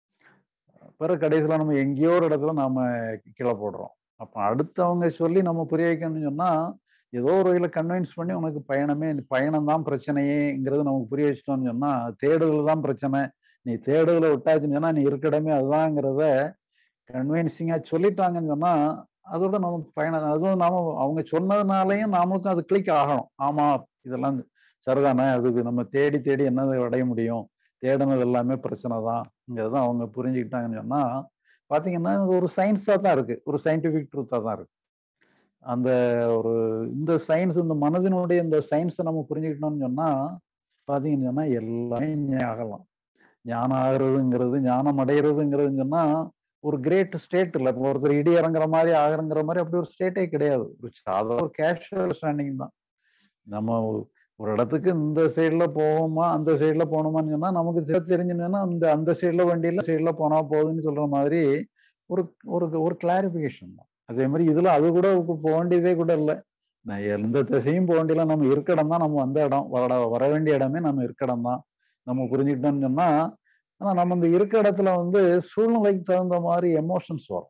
Speaker 3: பிறகு கடைசியில் நம்ம எங்கேயோ ஒரு இடத்துல நாம கீழே போடுறோம் அப்போ அடுத்தவங்க சொல்லி நம்ம புரிய வைக்கணும்னு சொன்னா ஏதோ ஒரு வகையில கன்வின்ஸ் பண்ணி உனக்கு பயணமே பயணம் தான் பிரச்சனையேங்கிறது நமக்கு புரிய வச்சிட்டோம்னு சொன்னா தேடுதல் தான் பிரச்சனை நீ தேடுதலை விட்டாச்சுன்னு சொன்னா நீ இருக்கடமே அதுதாங்கிறத கன்வின்சிங்கா சொல்லிட்டாங்கன்னு சொன்னா அதோட நம்ம பயணம் அதுவும் நாம அவங்க சொன்னதுனாலையும் நாமளுக்கும் அது கிளிக் ஆகணும் ஆமா இதெல்லாம் சரிதானே அதுக்கு நம்ம தேடி தேடி என்னதை அடைய முடியும் தேடினது எல்லாமே பிரச்சனை தான் அவங்க புரிஞ்சுக்கிட்டாங்கன்னு சொன்னா பாத்தீங்கன்னா ஒரு சயின்ஸா தான் இருக்கு ஒரு சயின்டிபிக் ட்ரூத்தா தான் இருக்கு அந்த ஒரு இந்த சயின்ஸ் இந்த மனதினுடைய இந்த சயின்ஸை நம்ம புரிஞ்சுக்கிட்டோம்னு சொன்னா பாத்தீங்கன்னு சொன்னா எல்லாமே ஆகலாம் ஞானம் ஆகுறதுங்கிறது ஞானம் அடைகிறதுங்கிறதுன்னு சொன்னா ஒரு கிரேட் ஸ்டேட் இல்லை இப்போ ஒருத்தர் இடி இறங்குற மாதிரி ஆகிறங்கிற மாதிரி அப்படி ஒரு ஸ்டேட்டே கிடையாது ஒரு சாதாரண ஒரு கேஷுவல் ஸ்டாண்டிங் தான் நம்ம ஒரு இடத்துக்கு இந்த சைட்ல போவோமா அந்த சைட்ல போகணுமான்னு சொன்னா நமக்கு தெரிஞ்சுன்னா இந்த அந்த சைட்ல வண்டியில சைட்ல போனா போகுதுன்னு சொல்ற மாதிரி ஒரு ஒரு ஒரு கிளாரிபிகேஷன் தான் அதே மாதிரி இதுல அது கூட போக வேண்டியதே கூட இல்லை நான் எந்த திசையும் போக வேண்டியல நம்ம இருக்க இடம் தான் நம்ம வந்த இடம் வர வர வேண்டிய இடமே நம்ம இருக்க இடம் தான் நம்ம புரிஞ்சுக்கிட்டோம்னு சொன்னா ஆனா நம்ம இந்த இருக்க இடத்துல வந்து சூழ்நிலைக்கு தகுந்த மாதிரி எமோஷன்ஸ் வரும்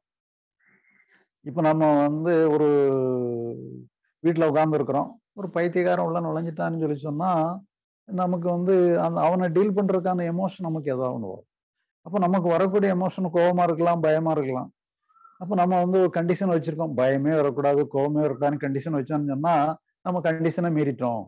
Speaker 3: இப்ப நம்ம வந்து ஒரு வீட்டுல உட்கார்ந்து இருக்கிறோம் ஒரு பைத்தியக்காரன் உள்ள நுழைஞ்சிட்டான்னு சொல்லி சொன்னா நமக்கு வந்து அந்த அவனை டீல் பண்றதுக்கான எமோஷன் நமக்கு ஏதாவது ஒன்று வரும் அப்போ நமக்கு வரக்கூடிய எமோஷன் கோபமா இருக்கலாம் பயமா இருக்கலாம் அப்போ நம்ம வந்து ஒரு கண்டிஷன் வச்சிருக்கோம் பயமே வரக்கூடாது கோபமே வரக்கூடாதுன்னு கண்டிஷன் வச்சோம்னு சொன்னா நம்ம கண்டிஷனை மீறிட்டோம்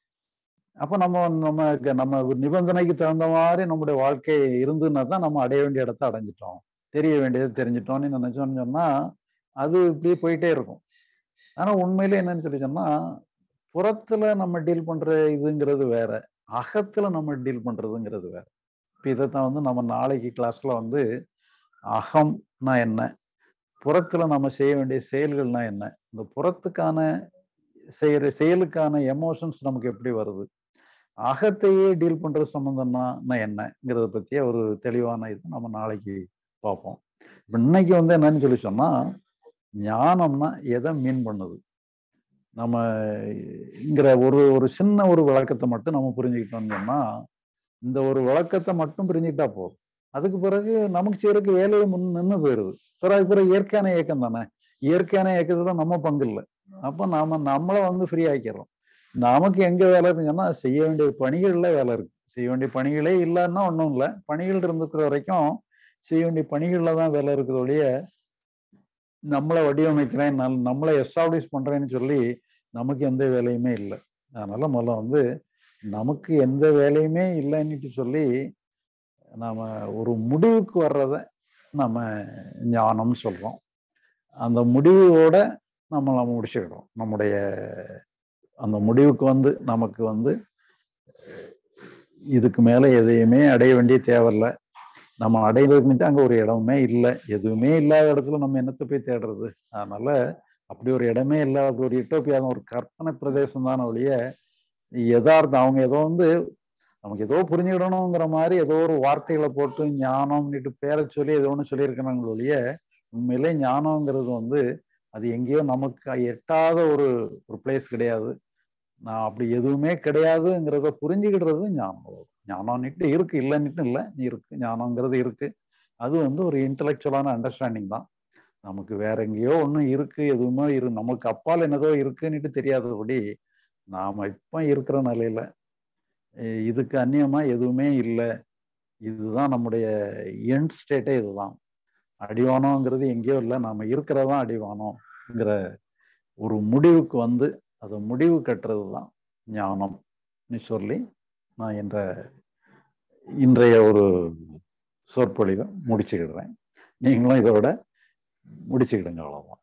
Speaker 3: அப்போ நம்ம நம்ம நம்ம நிபந்தனைக்கு தகுந்த மாதிரி நம்முடைய வாழ்க்கை இருந்துன்னா தான் நம்ம அடைய வேண்டிய இடத்த அடைஞ்சிட்டோம் தெரிய வேண்டியது தெரிஞ்சிட்டோம்னு நினைச்சோம்னு சொன்னா அது இப்படியே போயிட்டே இருக்கும் ஆனா உண்மையில என்னன்னு சொல்லி சொன்னா புறத்துல நம்ம டீல் பண்ற இதுங்கிறது வேற அகத்துல நம்ம டீல் பண்றதுங்கிறது வேற இப்போ இதைத்தான் வந்து நம்ம நாளைக்கு கிளாஸ்ல வந்து அகம்னா என்ன புறத்துல நம்ம செய்ய வேண்டிய செயல்கள்னா என்ன இந்த புறத்துக்கான செய்யற செயலுக்கான எமோஷன்ஸ் நமக்கு எப்படி வருது அகத்தையே டீல் பண்றது சம்பந்தம்னா என்னங்கிறத பத்திய ஒரு தெளிவான இது நம்ம நாளைக்கு பார்ப்போம் இப்ப இன்னைக்கு வந்து என்னன்னு சொல்லி சொன்னா ஞானம்னா எதை மீன் பண்ணுது நம்ம இங்கிற ஒரு ஒரு சின்ன ஒரு விளக்கத்தை மட்டும் நம்ம புரிஞ்சுக்கிட்டோம்னு சொன்னா இந்த ஒரு விளக்கத்தை மட்டும் புரிஞ்சுக்கிட்டா போதும் அதுக்கு பிறகு நமக்கு செய்யறதுக்கு வேலையை முன் நின்று போயிருது பிறகு பிறகு இயற்கையான இயக்கம் தானே இயற்கையான இயக்கத்துல நம்ம பங்கு இல்லை அப்போ நாம நம்மளை வந்து ஃப்ரீ ஆக்கிடுறோம் நமக்கு எங்க வேலை இருக்குன்னா செய்ய வேண்டிய பணிகள்ல வேலை இருக்கு செய்ய வேண்டிய பணிகளே இல்லைன்னா ஒன்றும் இல்லை பணிகள் இருந்துக்கிற வரைக்கும் செய்ய வேண்டிய பணிகள்ல தான் வேலை இருக்குது ஒழிய நம்மளை வடிவமைக்கிறேன் நல் நம்மளை எஸ்டாப்ளிஷ் பண்றேன்னு சொல்லி நமக்கு எந்த வேலையுமே இல்லை அதனால முதல்ல வந்து நமக்கு எந்த வேலையுமே இல்லைன்னுட்டு சொல்லி நாம ஒரு முடிவுக்கு வர்றத நம்ம ஞானம்னு சொல்றோம் அந்த முடிவோட நம்ம நம்ம முடிச்சுக்கிறோம் நம்முடைய அந்த முடிவுக்கு வந்து நமக்கு வந்து இதுக்கு மேல எதையுமே அடைய வேண்டிய தேவையில்லை நம்ம அடைவதுக்குன்ட்டு அங்க ஒரு இடமே இல்லை எதுவுமே இல்லாத இடத்துல நம்ம என்னத்தை போய் தேடுறது அதனால அப்படி ஒரு இடமே இல்லை அப்படி ஒரு இட்டோப்பியாக ஒரு கற்பனை பிரதேசம் தானே ஒழிய யதார்த்தம் அவங்க ஏதோ வந்து நமக்கு ஏதோ புரிஞ்சுக்கிடணுங்கிற மாதிரி ஏதோ ஒரு வார்த்தைகளை போட்டு ஞானம்னுட்டு பேரை சொல்லி ஏதோ ஒன்று சொல்லியிருக்கிறாங்க ஒழிய உண்மையிலே ஞானம்ங்கிறது வந்து அது எங்கேயோ நமக்கு எட்டாத ஒரு ஒரு பிளேஸ் கிடையாது நான் அப்படி எதுவுமே கிடையாதுங்கிறத புரிஞ்சுக்கிடுறது ஞானம் ஞானம்னுட்டு இருக்கு இல்லைன்னுட்டு இல்லை இருக்கு ஞானம்ங்கிறது இருக்கு அது வந்து ஒரு இன்டலெக்சுவலான அண்டர்ஸ்டாண்டிங் தான் நமக்கு வேற எங்கேயோ ஒன்றும் இருக்கு எதுவுமே இரு நமக்கு அப்பால் என்னதோ இருக்குன்னுட்டு தெரியாதபடி நாம இப்ப இருக்கிற நிலையில இதுக்கு அந்நியமா எதுவுமே இல்லை இதுதான் நம்முடைய எண்ட் ஸ்டேட்டே இதுதான் அடிவானோங்கிறது எங்கேயோ இல்லை நாம இருக்கிறதான் அடிவானோங்கிற ஒரு முடிவுக்கு வந்து அதை முடிவு கட்டுறது தான் ஞானம்னு சொல்லி நான் என்ற இன்றைய ஒரு சொற்பொழிவை முடிச்சுக்கிடுறேன் நீங்களும் இதோட முடிச்சுக்கிடுங்க அவ்வளவுதான்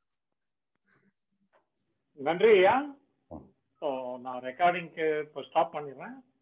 Speaker 1: நன்றி ஐயா ஸோ நான் ரெக்கார்டிங்க்கு இப்போ ஸ்டாப் பண்ணிடுறேன்